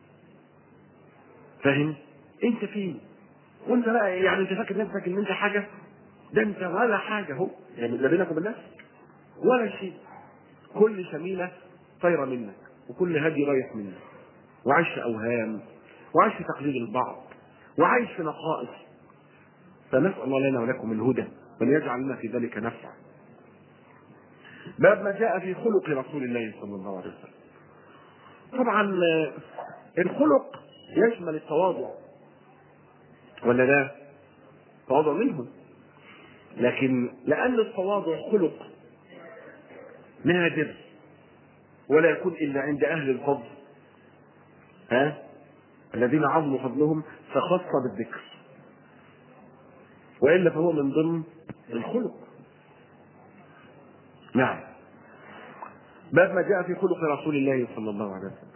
فاهم انت فين وانت بقى يعني انت فاكر نفسك ان انت حاجه ده انت ولا حاجه اهو يعني لا بينك وبين نفسك ولا شيء كل شميله طايره منك وكل هدي رايح منك وعايش في اوهام وعايش في تقليد البعض وعايش في نقائص فنسال الله لنا ولكم الهدى وليجعل لنا في ذلك نفعا باب ما جاء في خلق رسول الله صلى الله عليه وسلم طبعا الخلق يشمل التواضع ولا لا تواضع منهم لكن لأن التواضع خلق نادر ولا يكون إلا عند أهل الفضل ها الذين عظموا فضلهم فخص بالذكر وإلا فهو من ضمن الخلق نعم باب ما جاء في خلق رسول الله صلى الله عليه وسلم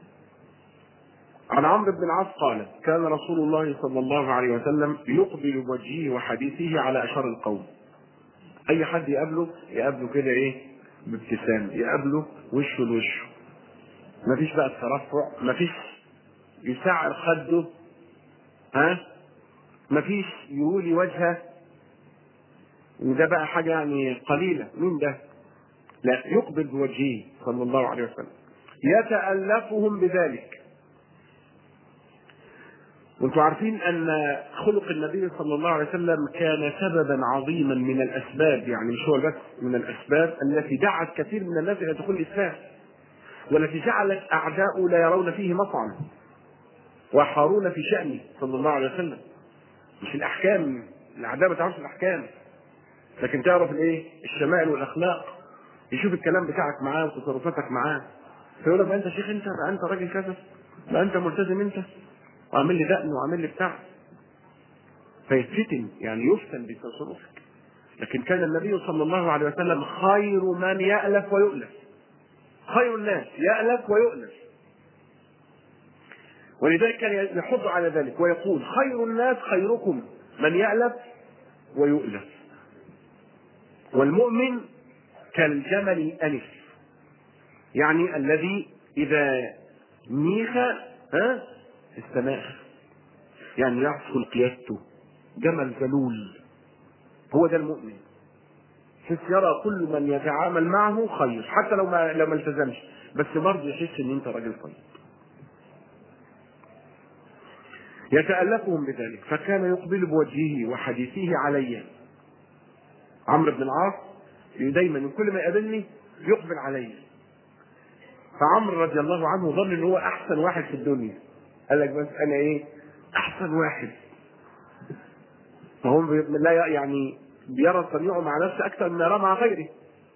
عن عمرو بن العاص قال كان رسول الله صلى الله عليه وسلم يقبل بوجهه وحديثه على اشر القوم اي حد يقابله يقابله كده ايه بابتسام يقابله وشه لوشه مفيش بقى الترفع مفيش يسعر خده ها مفيش يولي وجهه وده بقى حاجه يعني قليله مين ده لا يقبل بوجهه صلى الله عليه وسلم يتألفهم بذلك وانتم عارفين ان خلق النبي صلى الله عليه وسلم كان سببا عظيما من الاسباب يعني مش هو بس من الاسباب التي دعت كثير من الناس الى دخول الاسلام والتي جعلت اعداؤه لا يرون فيه مطعم ويحارون في شانه صلى الله عليه وسلم مش الاحكام الاعداء ما تعرفش الاحكام لكن تعرف الايه الشمائل والاخلاق يشوف الكلام بتاعك معاه وتصرفاتك معاه فيقول لك بقى انت شيخ انت بقى انت راجل كذا بقى انت ملتزم انت وعامل لي دقن وعامل لي بتاع فيتفتن يعني يفتن بتصرفك لكن كان النبي صلى الله عليه وسلم خير من يألف ويؤلف خير الناس يألف ويؤلف ولذلك كان يحض على ذلك ويقول خير الناس خيركم من يألف ويؤلف والمؤمن كالجمل الأنف يعني الذي إذا نيخ ها استماخ يعني يعصر قيادته جمل ذلول هو ده المؤمن حيث يرى كل من يتعامل معه خير حتى لو ما لو ما التزمش بس برضه يحس ان انت راجل طيب يتألفهم بذلك فكان يقبل بوجهه وحديثه علي عمرو بن العاص دايما كل ما يقابلني يقبل علي فعمرو رضي الله عنه ظن ان هو احسن واحد في الدنيا قال لك بس انا ايه احسن واحد فهو لا يعني بيرى صنيعه مع نفسه اكثر من يرى مع غيره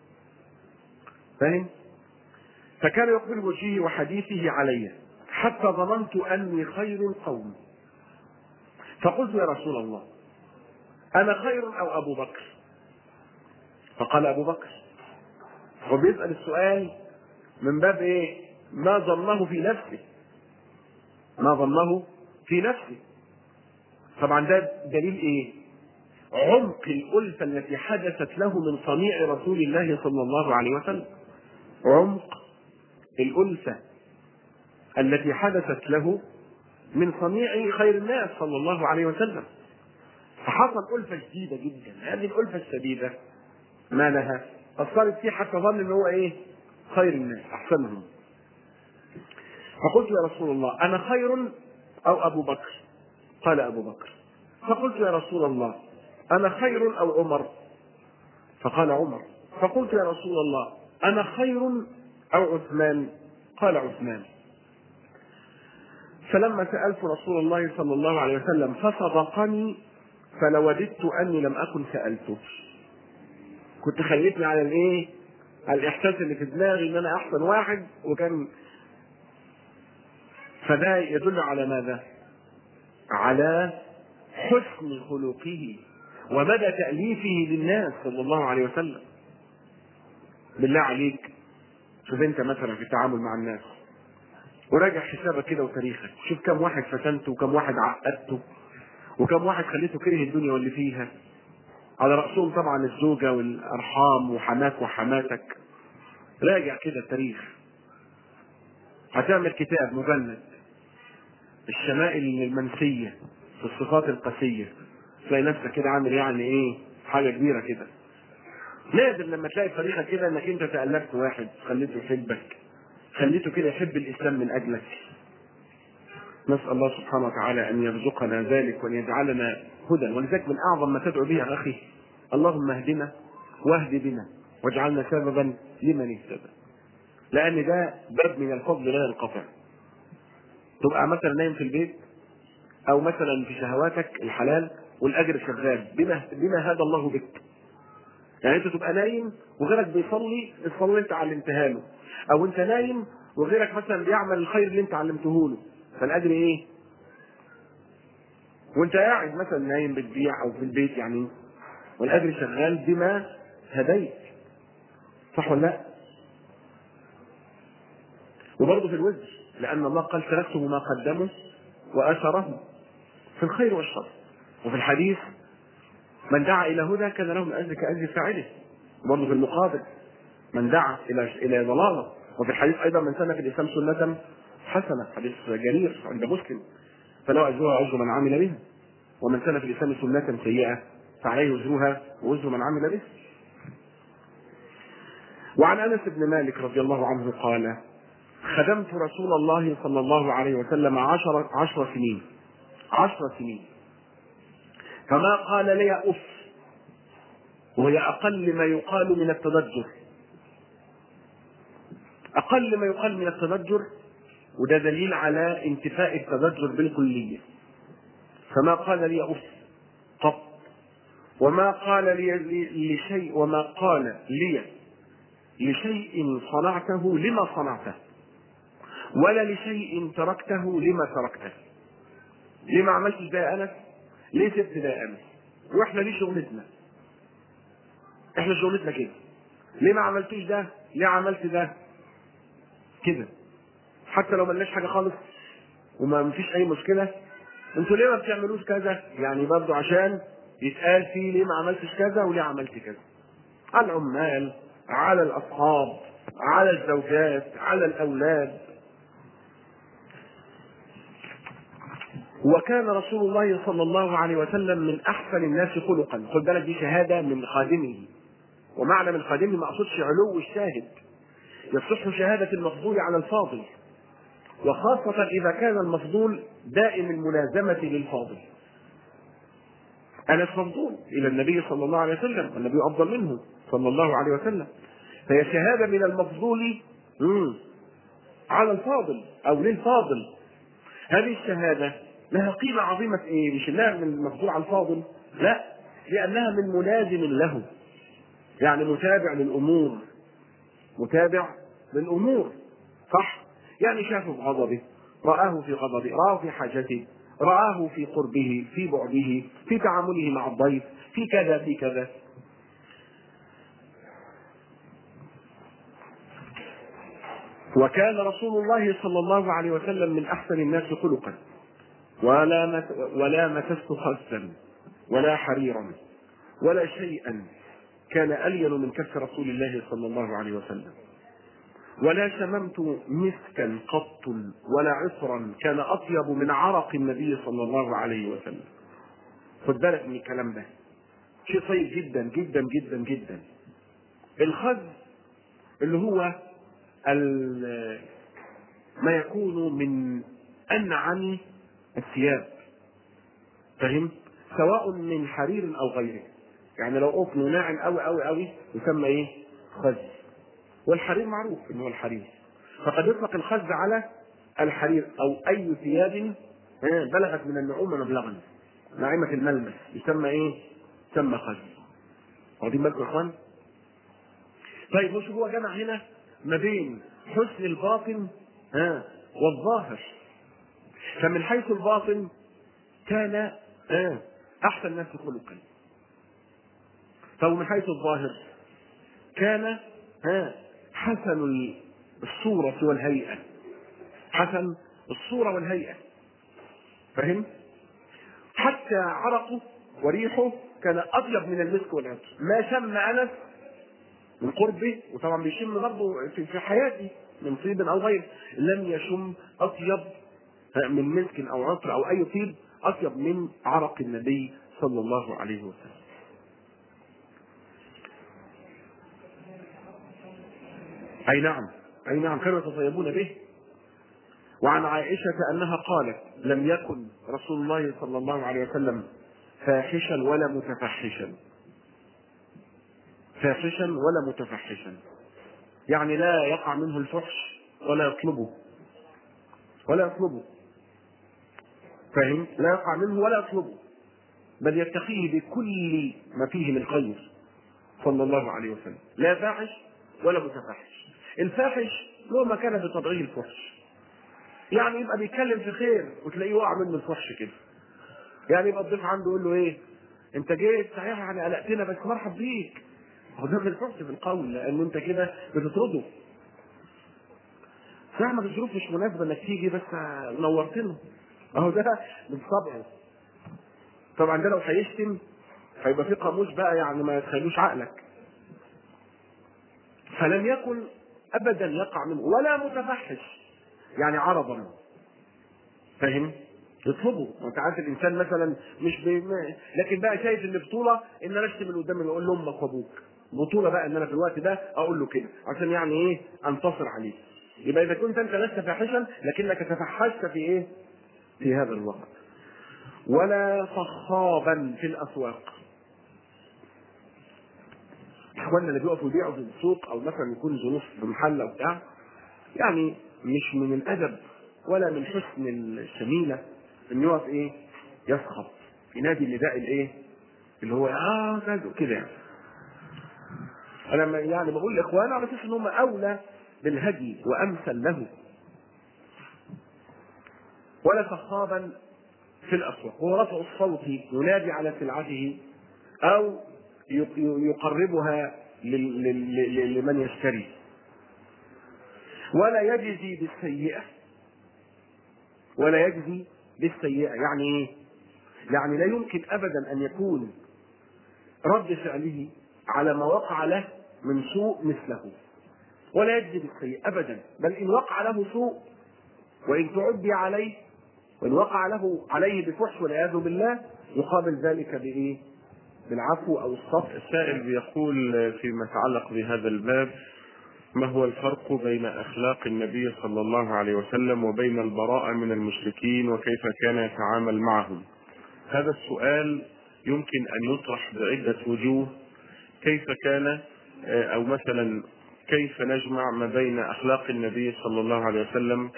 فاهم فكان يقبل وجهه وحديثه علي حتى ظننت اني خير القوم فقلت يا رسول الله انا خير او ابو بكر فقال ابو بكر هو بيسال السؤال من باب ايه ما ظنه في نفسه ما ظنه في نفسه طبعا ده دليل ايه عمق الألفة التي حدثت له من صنيع رسول الله صلى الله عليه وسلم عمق الألفة التي حدثت له من صنيع خير الناس صلى الله عليه وسلم فحصل ألفة شديدة جدا هذه الألفة الشديدة ما لها أثرت فيه حتى ظن ان هو ايه خير الناس أحسنهم فقلت يا رسول الله أنا خير أو أبو بكر قال أبو بكر فقلت يا رسول الله أنا خير أو عمر فقال عمر فقلت يا رسول الله أنا خير أو عثمان قال عثمان فلما سألت رسول الله صلى الله عليه وسلم فصدقني فلوددت أني لم أكن سألته كنت خليتني على الايه على الاحساس اللي في دماغي ان انا احسن واحد وكان فده يدل على ماذا على حسن خلقه ومدى تأليفه للناس صلى الله عليه وسلم بالله عليك شوف انت مثلا في التعامل مع الناس وراجع حسابك كده وتاريخك شوف كم واحد فتنته وكم واحد عقدته وكم واحد خليته كره الدنيا واللي فيها على رأسهم طبعا الزوجة والأرحام وحماك وحماتك راجع كده التاريخ هتعمل كتاب مجلد الشمائل المنسية في الصفات القاسية تلاقي نفسك كده عامل يعني ايه حاجة كبيرة كده نادر لما تلاقي في تاريخك كده انك انت تألفت واحد خليته يحبك خليته كده يحب الاسلام من اجلك نسأل الله سبحانه وتعالى ان يرزقنا ذلك وان يجعلنا هدى ولذلك من اعظم ما تدعو به يا اخي اللهم اهدنا واهد بنا واجعلنا سببا لمن اهتدى لان ده باب من الفضل لا ينقطع تبقى مثلا نايم في البيت او مثلا في شهواتك الحلال والاجر شغال بما بما هدى الله بك يعني انت تبقى نايم وغيرك بيصلي الصلاه اللي انت علمتها له او انت نايم وغيرك مثلا بيعمل الخير اللي انت علمته له فالاجر ايه وانت قاعد مثلا نايم بتبيع او في البيت يعني والاجر شغال بما هديت صح ولا لا؟ وبرضه في الوزر لأن الله قال تركتم ما قدموا وأثره في الخير والشر وفي الحديث من دعا إلى هدى كان له من أجر كأجر فاعله برضه في المقابل من دعا إلى إلى ضلالة وفي الحديث أيضا من سن في الإسلام سنة حسنة حديث جرير عند مسلم فله أجرها أجر من عمل بها ومن سن في الإسلام سنة سيئة فعليه وزرها ووزر من عمل به وعن انس بن مالك رضي الله عنه قال خدمت رسول الله صلى الله عليه وسلم عشر عشر سنين عشر سنين فما قال لي اف وهي اقل ما يقال من التضجر اقل ما يقال من التضجر وده دليل على انتفاء التضجر بالكليه فما قال لي اف قط وما قال لي لشيء وما قال لي لشيء صنعته لما صنعته ولا لشيء تركته لما تركته ليه ما عملتش ده يا انس ليه سبت ده يا انس واحنا ليه شغلتنا احنا شغلتنا كده ليه ما عملتوش ده ليه عملت ده كده حتى لو ملناش حاجه خالص وما فيش اي مشكله انتوا ليه ما بتعملوش كذا يعني برضو عشان يتقال فيه ليه ما عملتش كذا وليه عملت كذا على العمال على الاصحاب على الزوجات على الاولاد وكان رسول الله صلى الله عليه وسلم من احسن الناس خلقا خد بالك دي شهاده من خادمه ومعنى من خادمه ما اقصدش علو الشاهد يصح شهاده المفضول على الفاضل وخاصة إذا كان المفضول دائم الملازمة للفاضل. أنس مفضول إلى النبي صلى الله عليه وسلم، النبي أفضل منه صلى الله عليه وسلم. فهي شهادة من المفضول مم. على الفاضل أو للفاضل. هذه الشهادة لها قيمة عظيمة في إيه؟ مش إنها من المفضول على الفاضل، لا، لأنها من ملازم له. يعني متابع للأمور. متابع للأمور. صح؟ يعني شافه في غضبه رآه في غضبه رآه في حاجته رآه في قربه في بعده في تعامله مع الضيف في كذا في كذا وكان رسول الله صلى الله عليه وسلم من احسن الناس خلقا ولا مت ولا مسست خزا ولا حريرا ولا شيئا كان الين من كف رسول الله صلى الله عليه وسلم ولا شممت مسكا قط ولا عطرا كان اطيب من عرق النبي صلى الله عليه وسلم خد بالك من الكلام ده شيء طيب جدا جدا جدا جدا الخز اللي هو ما يكون من انعم الثياب فهم سواء من حرير او غيره يعني لو قطن ناعم قوي قوي قوي يسمى ايه خز والحرير معروف ان هو الحرير فقد يطلق الخز على الحرير او اي ثياب بلغت من النعومه مبلغا ناعمه الملمس يسمى ايه؟ يسمى خز واخدين بالكم يا اخوان؟ طيب مش هو جمع هنا ما بين حسن الباطن ها والظاهر فمن حيث الباطن كان ها احسن الناس خلقا فمن حيث الظاهر كان ها حسن الصورة والهيئة حسن الصورة والهيئة فهم؟ حتى عرقه وريحه كان أطيب من المسك والعطر ما شم أنس من قربه وطبعا بيشم برضه في حياتي من طيب أو غيره لم يشم أطيب من مسك أو عطر أو أي طيب أطيب من عرق النبي صلى الله عليه وسلم أي نعم أي نعم كانوا يتطيبون به وعن عائشة أنها قالت لم يكن رسول الله صلى الله عليه وسلم فاحشا ولا متفحشا فاحشا ولا متفحشا يعني لا يقع منه الفحش ولا يطلبه ولا يطلبه فاهم لا يقع منه ولا يطلبه بل يتقيه بكل ما فيه من خير صلى الله عليه وسلم لا فاحش ولا متفحش الفاحش له مكانه بطبعه الفحش يعني يبقى بيتكلم في خير وتلاقيه وقع منه الفحش كده يعني يبقى الضيف عنده يقول له ايه انت جيت صحيح يعني قلقتنا بس مرحب بيك هو ده ما ينفعش في القول لان انت كده بتطرده فاهمة الظروف مش مناسبة انك تيجي بس نورتنا اهو ده من طبعه طبعا ده لو هيشتم هيبقى في قاموس بقى يعني ما تخلوش عقلك فلم يكن ابدا يقع منه ولا متفحش يعني عرضا فاهم يطلبه وانت عارف الانسان مثلا مش بي... ما- لكن بقى شايف ان بطوله ان انا اشتم اللي قدامي اقول له امك وابوك بطوله بقى ان انا في الوقت ده اقول له كده عشان يعني ايه انتصر عليه يبقى اذا كنت انت لست فاحشا لكنك تفحشت في ايه في هذا الوقت ولا صخابا في الاسواق اخواننا اللي بيقفوا يبيعوا في السوق او مثلا يكون ظروف في محل او بتاع يعني مش من الادب ولا من حسن الشميله ان يقف ايه يصخب ينادي النداء الايه اللي هو اه كذا كده يعني انا ما- يعني بقول لاخواني على اساس ان هم اولى بالهدي وامثل له ولا صخابا في الاسواق هو رفع الصوت ينادي على سلعته او يق- يقربها لل- لل- لل- لمن يشتري ولا يجزي بالسيئة ولا يجزي بالسيئة يعني ايه؟ يعني لا يمكن ابدا ان يكون رد فعله على ما وقع له من سوء مثله ولا يجزي بالسيئة ابدا بل ان وقع له سوء وان تعدي عليه وان وقع له عليه بفحش والعياذ بالله يقابل ذلك بايه؟ بالعفو او الصفح السائل بيقول فيما يتعلق بهذا الباب ما هو الفرق بين اخلاق النبي صلى الله عليه وسلم وبين البراءه من المشركين وكيف كان يتعامل معهم؟ هذا السؤال يمكن ان يطرح بعده وجوه كيف كان آه، او مثلا كيف نجمع ما بين اخلاق النبي صلى الله عليه وسلم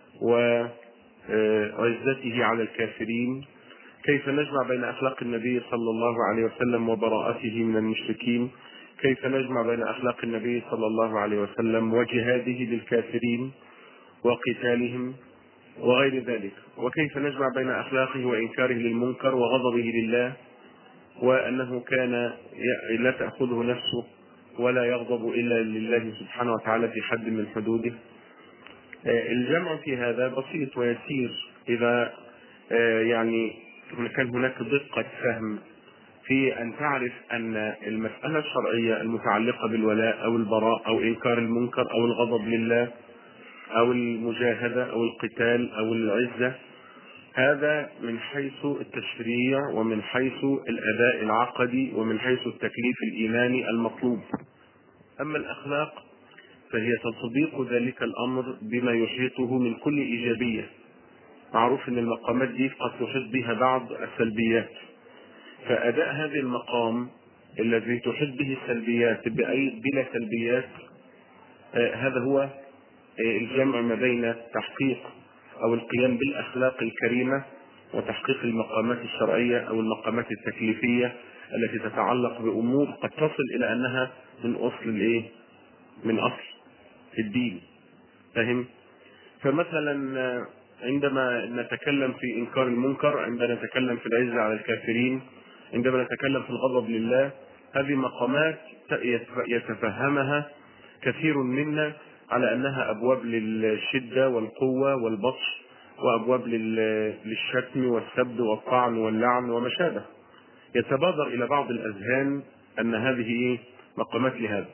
وعزته على الكافرين كيف نجمع بين اخلاق النبي صلى الله عليه وسلم وبراءته من المشركين كيف نجمع بين اخلاق النبي صلى الله عليه وسلم وجهاده للكافرين وقتالهم وغير ذلك وكيف نجمع بين اخلاقه وانكاره للمنكر وغضبه لله وانه كان ي- لا تاخذه نفسه ولا يغضب الا لله سبحانه وتعالى في حد من حدوده آه، الجمع في هذا بسيط ويسير اذا آه، يعني كان هناك دقه فهم في ان تعرف ان المساله الشرعيه المتعلقه بالولاء او البراء او انكار المنكر او الغضب لله او المجاهده او القتال او العزه هذا من حيث التشريع ومن حيث الاداء العقدي ومن حيث التكليف الايماني المطلوب اما الاخلاق فهي تطبيق ذلك الامر بما يحيطه من كل ايجابيه معروف ان المقامات دي قد تحيط بها بعض السلبيات فاداء هذه المقام الذي تحيط به السلبيات بأي بلا سلبيات آه، هذا هو آه، الجمع ما بين تحقيق او القيام بالاخلاق الكريمه وتحقيق المقامات الشرعيه او المقامات التكليفيه التي تتعلق بامور قد تصل الى انها من اصل الايه؟ من اصل الدين فهم؟ فمثلا آه، عندما نتكلم في انكار المنكر عندما نتكلم في العزه على الكافرين عندما نتكلم في الغضب لله هذه مقامات يتف- يتفهمها كثير منا على انها ابواب للشده والقوه والبطش وابواب لل- للشتم والسب والطعن واللعن وما شابه يتبادر الى بعض الاذهان ان هذه ايه مقامات لهذا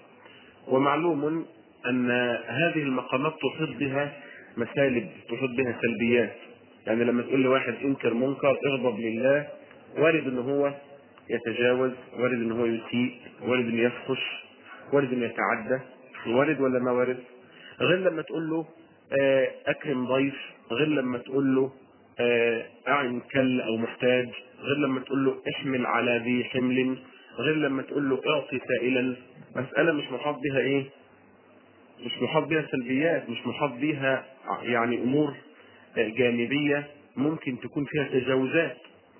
ومعلوم ان هذه المقامات تحيط بها مسالب تحيط بها سلبيات يعني لما تقول لواحد انكر منكر اغضب لله وارد ان هو يتجاوز وارد ان هو يسيء وارد ان يفحش وارد ان يتعدى وارد ولا ما وارد غير لما تقول له آه، اكرم ضيف غير لما تقول له آه، اعن كل او محتاج غير لما تقول له احمل على ذي حمل غير لما تقول له اعطي سائلا مساله مش محاط بها ايه مش محاط بها سلبيات مش محاط بها يعني امور آه، جانبيه ممكن تكون فيها تجاوزات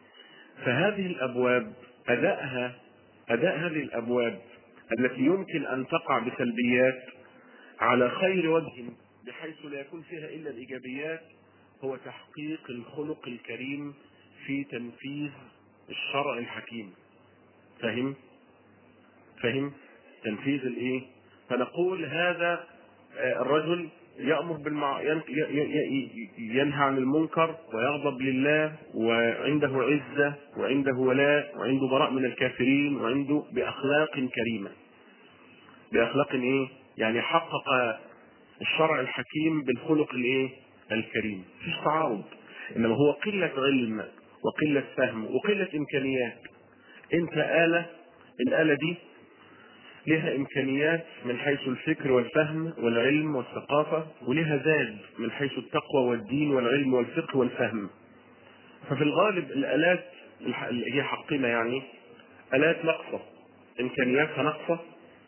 فهذه الابواب ادائها اداء هذه الابواب التي يمكن ان تقع بسلبيات على خير وجه بحيث لا يكون فيها الا الايجابيات هو تحقيق الخلق الكريم في تنفيذ الشرع الحكيم فهم فهم تنفيذ الايه فنقول هذا آه، الرجل يأمر بالمع... ين- ي- ي- ي- ينهى عن المنكر ويغضب لله وعنده عزة وعنده ولاء وعنده براء من الكافرين وعنده بأخلاق كريمة بأخلاق ايه يعني حقق الشرع الحكيم بالخلق الايه الكريم مفيش تعارض انما هو قلة علم وقلة فهم وقلة امكانيات انت آلة الآلة دي لها امكانيات من حيث الفكر والفهم والعلم والثقافة ولها زاد من حيث التقوى والدين والعلم والفقه والفهم ففي الغالب الآلات الح- اللي هي حقنا يعني آلات ناقصة إمكانياتها ناقصة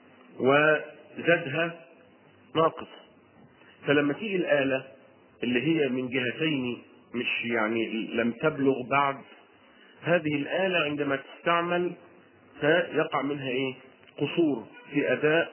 وزادها ناقص فلما تيجي الآلة اللي هي من جهتين مش يعني لم تبلغ بعد هذه الآلة عندما تستعمل فيقع منها ايه قصور في اداء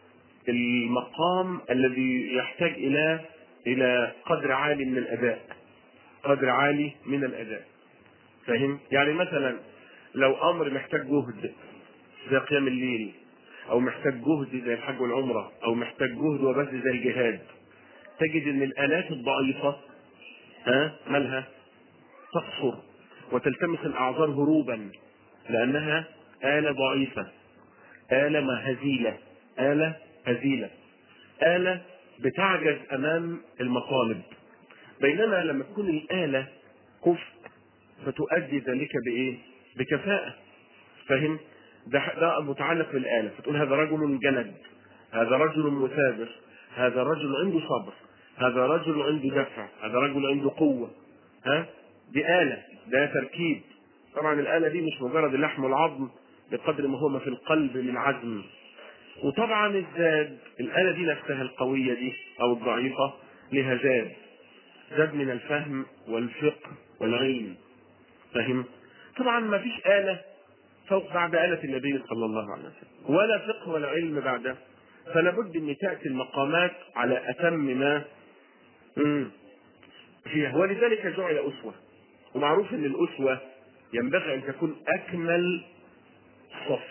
المقام الذي يحتاج الى الى قدر عالي من الاداء قدر عالي من الاداء فاهم يعني مثلا لو امر محتاج جهد زي قيام الليل او محتاج جهد زي الحج والعمره او محتاج جهد وبذل زي الجهاد تجد ان الالات الضعيفه ها مالها تقصر وتلتمس الاعذار هروبا لانها آلة ضعيفة آلة ما هزيلة آلة هزيلة آلة بتعجز أمام المطالب بينما لما تكون الآلة كفء فتؤدي ذلك بإيه؟ بكفاءة فاهم؟ ده ده متعلق بالآلة فتقول هذا رجل جلد هذا رجل مثابر هذا رجل عنده صبر هذا رجل عنده دفع هذا رجل عنده قوة ها دي آلة ده تركيب طبعا الآلة دي مش مجرد اللحم والعظم بقدر ما هو ما في القلب من عزم وطبعا الزاد الآلة دي نفسها القوية دي أو الضعيفة لها زاد زاد من الفهم والفقه والعلم فهم طبعا ما فيش آلة فوق بعد آلة النبي صلى الله عليه وسلم ولا فقه ولا علم بعده فلا بد ان تأتي المقامات على أتم ما مم. فيها ولذلك جعل أسوة ومعروف ان الأسوة ينبغي ان تكون أكمل صف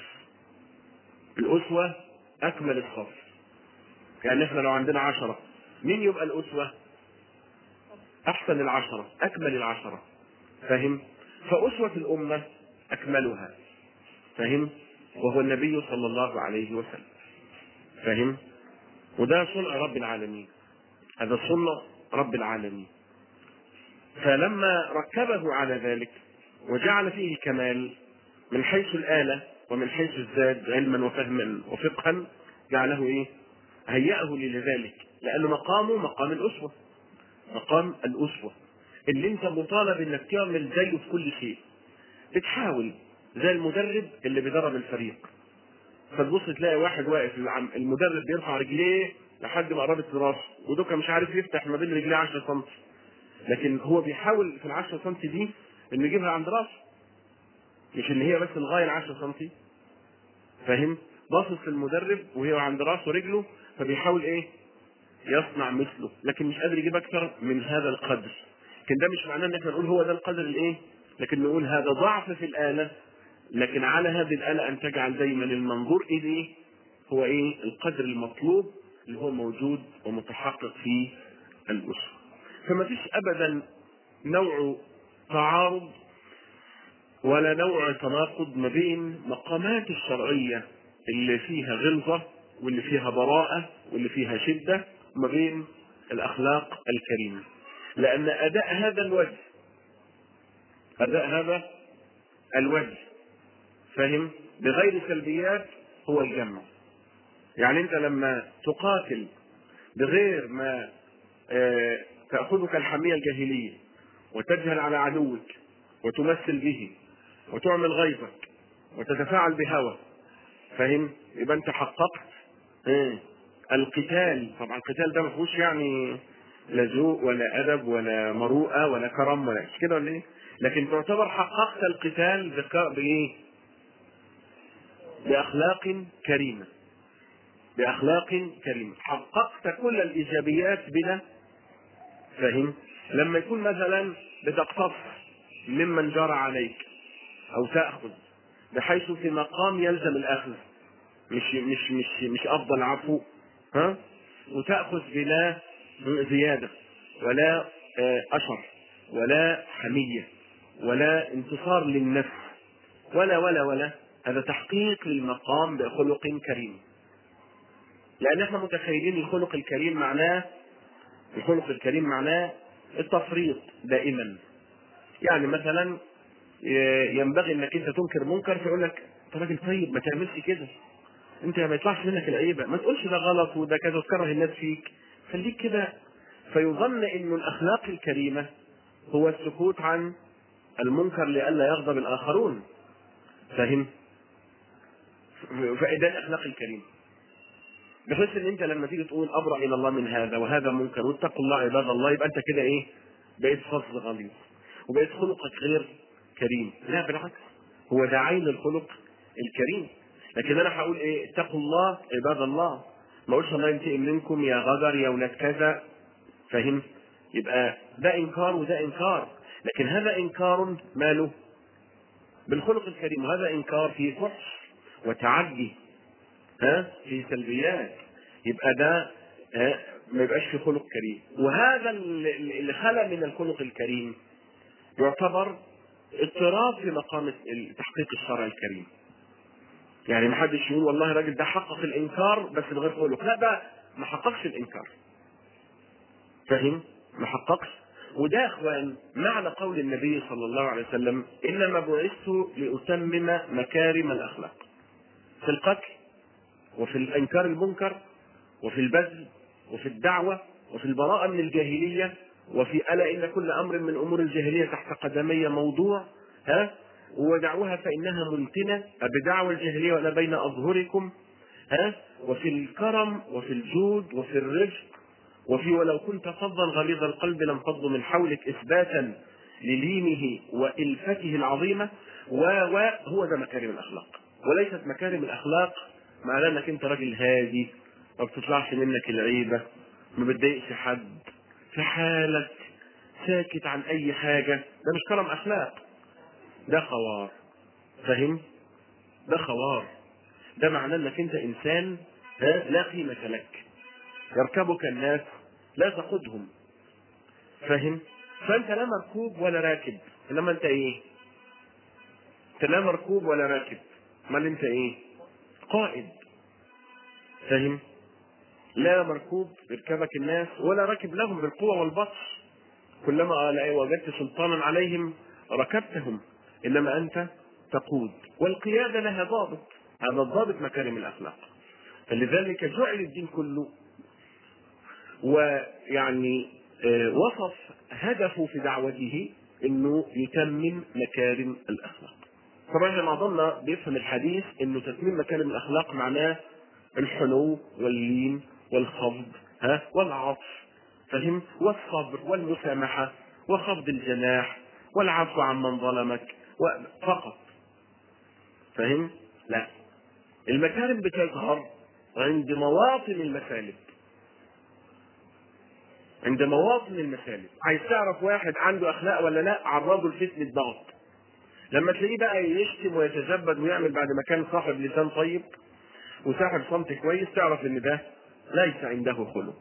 الأسوة أكمل الصف يعني احنا لو عندنا عشرة مين يبقى الأسوة؟ أحسن العشرة أكمل العشرة فاهم؟ فأسوة الأمة أكملها فاهم؟ وهو النبي صلى الله عليه وسلم فاهم؟ وده صنع رب العالمين هذا صنع رب العالمين فلما ركبه على ذلك وجعل فيه الكمال من حيث الآلة ومن حيث الزاد علما وفهما وفقها جعله ايه؟ هيأه لذلك لأنه مقامه مقام الأسوة مقام الأسوة اللي أنت مطالب إنك تعمل زيه في كل شيء بتحاول زي المدرب اللي بيدرب الفريق فتبص تلاقي واحد واقف العم- المدرب بيرفع رجليه لحد ما قربت راسه ودوكا مش عارف يفتح ما بين رجليه 10 سم لكن هو بيحاول في ال 10 سم دي انه يجيبها عند راسه مش ان هي بس الغايه ال 10 سم فاهم باصص للمدرب وهي عند راسه رجله فبيحاول ايه يصنع مثله لكن مش قادر يجيب اكثر من هذا القدر لكن ده مش معناه ان احنا نقول هو ده القدر الايه لكن نقول هذا ضعف في الاله لكن على هذه الاله ان تجعل دايما المنظور اليه هو ايه القدر المطلوب اللي هو موجود ومتحقق في الاسره فما فيش ابدا نوع تعارض ولا نوع تناقض ما بين مقامات الشرعية اللي فيها غلظة واللي فيها براءة واللي فيها شدة وما بين الأخلاق الكريمة لأن أداء هذا الوجه أداء هذا الوجه فهم بغير سلبيات هو الجمع يعني أنت لما تقاتل بغير ما آه، تأخذك الحمية الجاهلية وتجهل على عدوك وتمثل به وتعمل غيظك وتتفاعل بهوى فاهم يبقى انت حققت ايه القتال طبعا القتال ده ما فيهوش يعني لا ذوق ولا ادب ولا مروءه ولا كرم ولا مش كده ولا ايه لكن تعتبر حققت القتال بك- بايه باخلاق كريمه باخلاق كريمه حققت كل الايجابيات بلا فاهم لما يكون مثلا بتقتص ممن جرى عليك او تاخذ بحيث في مقام يلزم الاخذ مش مش مش مش افضل عفو ها وتاخذ بلا زياده ولا آه، اشر ولا حميه ولا انتصار للنفس ولا ولا ولا هذا تحقيق للمقام بخلق كريم لان احنا متخيلين الخلق الكريم معناه الخلق الكريم معناه التفريط دائما يعني مثلا ي- ينبغي انك انت تنكر منكر فيقول لك انت راجل طيب ما تعملش كده انت ما يطلعش منك العيبه ما تقولش ده غلط وده كذا وتكره الناس فيك خليك كده فيظن ان الاخلاق الكريمه هو السكوت عن المنكر لئلا يغضب الاخرون فاهم فده الاخلاق الكريمه بحيث ان انت لما تيجي تقول ابرأ الى الله من هذا وهذا منكر واتقوا الله عباد الله يبقى انت كده ايه بقيت فظ غليظ وبقيت خلقك غير كريم لا بالعكس هو ده عين الخلق الكريم لكن انا هقول ايه اتقوا الله عباد الله ما اقولش الله ينتقم منكم يا غدر يا ولاد كذا فاهم يبقى ده انكار وده انكار لكن هذا انكار ماله بالخلق الكريم وهذا انكار فيه فحش وتعدي ها في سلبيات يبقى ده ها ما يبقاش في خلق كريم وهذا اللي اللي خلى من الخلق الكريم يعتبر اضطراب في مقام تحقيق الشرع الكريم يعني ما حدش يقول والله الراجل ده حقق الانكار بس بغير خلق لا ده ما حققش الانكار فاهم ما حققش وده يا اخوان معنى قول النبي صلى الله عليه وسلم انما بعثت لاتمم مكارم الاخلاق في القتل وفي الانكار المنكر وفي البذل وفي الدعوه وفي البراءه من الجاهليه وفي الا ان كل امر من امور الجاهليه تحت قدمي موضوع ها ودعوها فانها منتنه بدعوى الجاهليه وانا بين اظهركم ها وفي الكرم وفي الجود وفي الرفق وفي ولو كنت فظا غليظ القلب لانفضوا من حولك اثباتا للينه والفته العظيمه و و هو ده مكارم الاخلاق وليست مكارم الاخلاق معناه انك انت راجل هادي ما بتطلعش منك العيبه ما بتضايقش حد في حالك ساكت عن اي حاجه ده مش كرم اخلاق ده خوار فاهم ده خوار ده معناه انك انت انسان ها لا قيمه لك يركبك الناس لا تقودهم فاهم فانت لا مركوب ولا راكب انما انت ايه انت لا مركوب ولا راكب امال انت ايه قائد فاهم لا مركوب يركبك الناس ولا راكب لهم بالقوة والبطش كلما وجدت سلطانا عليهم ركبتهم انما انت تقود والقيادة لها ضابط هذا الضابط مكارم الاخلاق فلذلك جعل الدين كله ويعني وصف هدفه في دعوته انه يتمم مكارم الاخلاق طبعا احنا معظمنا بيفهم الحديث انه تتميم مكارم الاخلاق معناه الحنو واللين والخفض ها والعطف فهم والصبر والمسامحه وخفض الجناح والعفو عمن ظلمك فقط فهم لا المكارم بتظهر عند مواطن المسالب عند مواطن المسالب عايز تعرف واحد عنده اخلاق ولا لا عرضه لفتنه ضغط لما تلاقيه بقى يشتم ويتزبد ويعمل بعد ما كان صاحب لسان طيب وصاحب صمت كويس تعرف ان ده ليس عنده خلق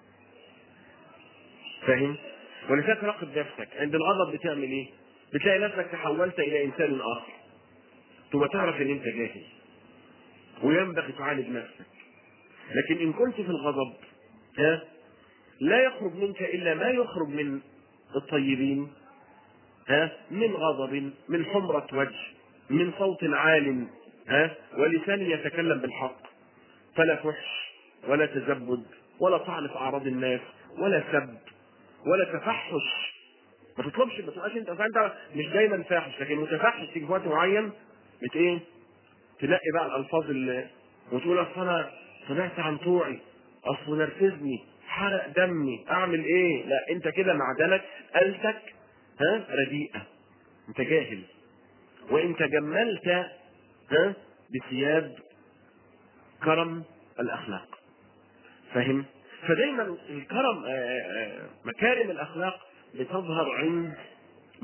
فاهم ولذلك راقب نفسك عند الغضب بتعمل ايه بتلاقي نفسك تحولت الى انسان اخر ثم تعرف ان انت جاهل وينبغي تعالج نفسك لكن ان كنت في الغضب ها لا يخرج منك الا ما يخرج من الطيبين ها من غضب من حمرة وجه من صوت عال ها ولسان يتكلم بالحق فلا فحش ولا تزبد ولا طعن في اعراض الناس ولا سب ولا تفحش ما تطلبش ما تبقاش انت انت مش دايما فاحش لكن متفحش تيجي في وقت معين بت ايه تلاقي بقى الالفاظ اللي وتقول اصل انا طلعت عن طوعي اصل نرفزني حرق دمي اعمل ايه لا انت كده معدنك قلتك ها رديئه انت جاهل وان تجملت ها بثياب كرم الاخلاق فاهم فدايما الكرم آآ آآ مكارم الاخلاق بتظهر عند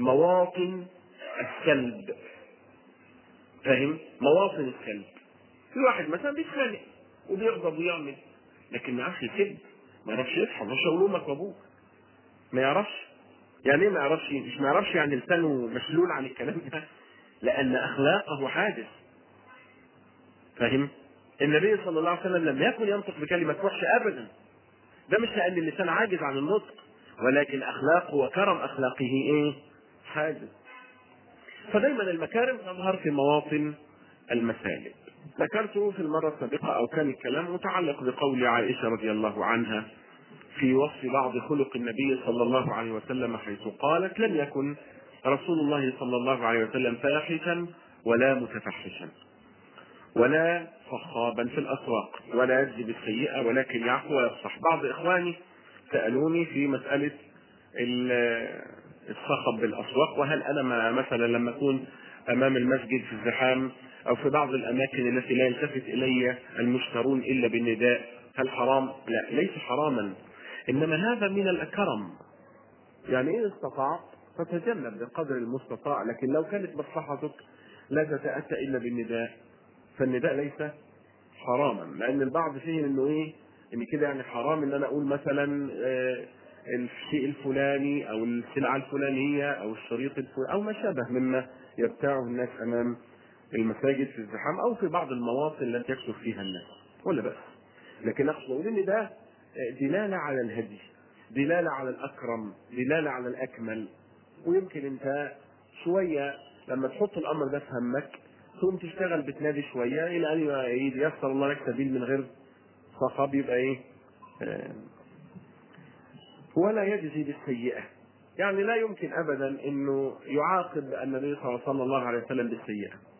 مواطن السلب فاهم مواطن السلب في واحد مثلا بيتخانق وبيغضب ويعمل لكن ما يعرفش يكذب ما يعرفش يضحك مش هقول امك وابوك ما يعرفش يعني ايه ما يعرفش مش ما يعرفش يعني لسانه مشلول عن الكلام ده لان اخلاقه حادث فاهم النبي صلى الله عليه وسلم لم يكن ينطق بكلمه وحشه ابدا ده مش لان اللسان عاجز عن النطق ولكن اخلاقه وكرم اخلاقه ايه حادث فدايما المكارم تظهر في مواطن المسالب ذكرت في المرة السابقة أو كان الكلام متعلق بقول عائشة رضي الله عنها في وصف بعض خلق النبي صلى الله عليه وسلم حيث قالت لم يكن رسول الله صلى الله عليه وسلم فاحشا ولا متفحشا ولا صخابا في الأسواق ولا يجزي بالسيئة ولكن يعفو ويصفح بعض إخواني سألوني في مسألة الصخب بالأسواق وهل أنا ما مثلا لما أكون أمام المسجد في الزحام أو في بعض الأماكن التي لا يلتفت إلي المشترون إلا بالنداء هل حرام؟ لا ليس حراما إنما هذا من الكرم يعني إن استطعت فتجنب بقدر المستطاع لكن لو كانت مصلحتك لا تتأتى إلا بالنداء فالنداء ليس حراما لأن البعض فيه إنه إيه إن كده يعني حرام إن أنا أقول مثلا آه الشيء الفلاني أو السلعة الفلانية أو الشريط الفلاني أو ما شابه مما يبتاعه الناس أمام المساجد في الزحام او في بعض المواطن التي يكثر فيها الناس ولا بس لكن اقصد اقول ان ده دلاله على الهدي دلاله على الاكرم دلاله على الاكمل ويمكن انت شويه لما تحط الامر ده في همك تقوم تشتغل بتنادي شويه الى ان ييسر الله لك سبيل من غير صخب يبقى ايه ولا يجزي بالسيئه يعني لا يمكن ابدا انه يعاقب النبي صلى الله عليه وسلم بالسيئه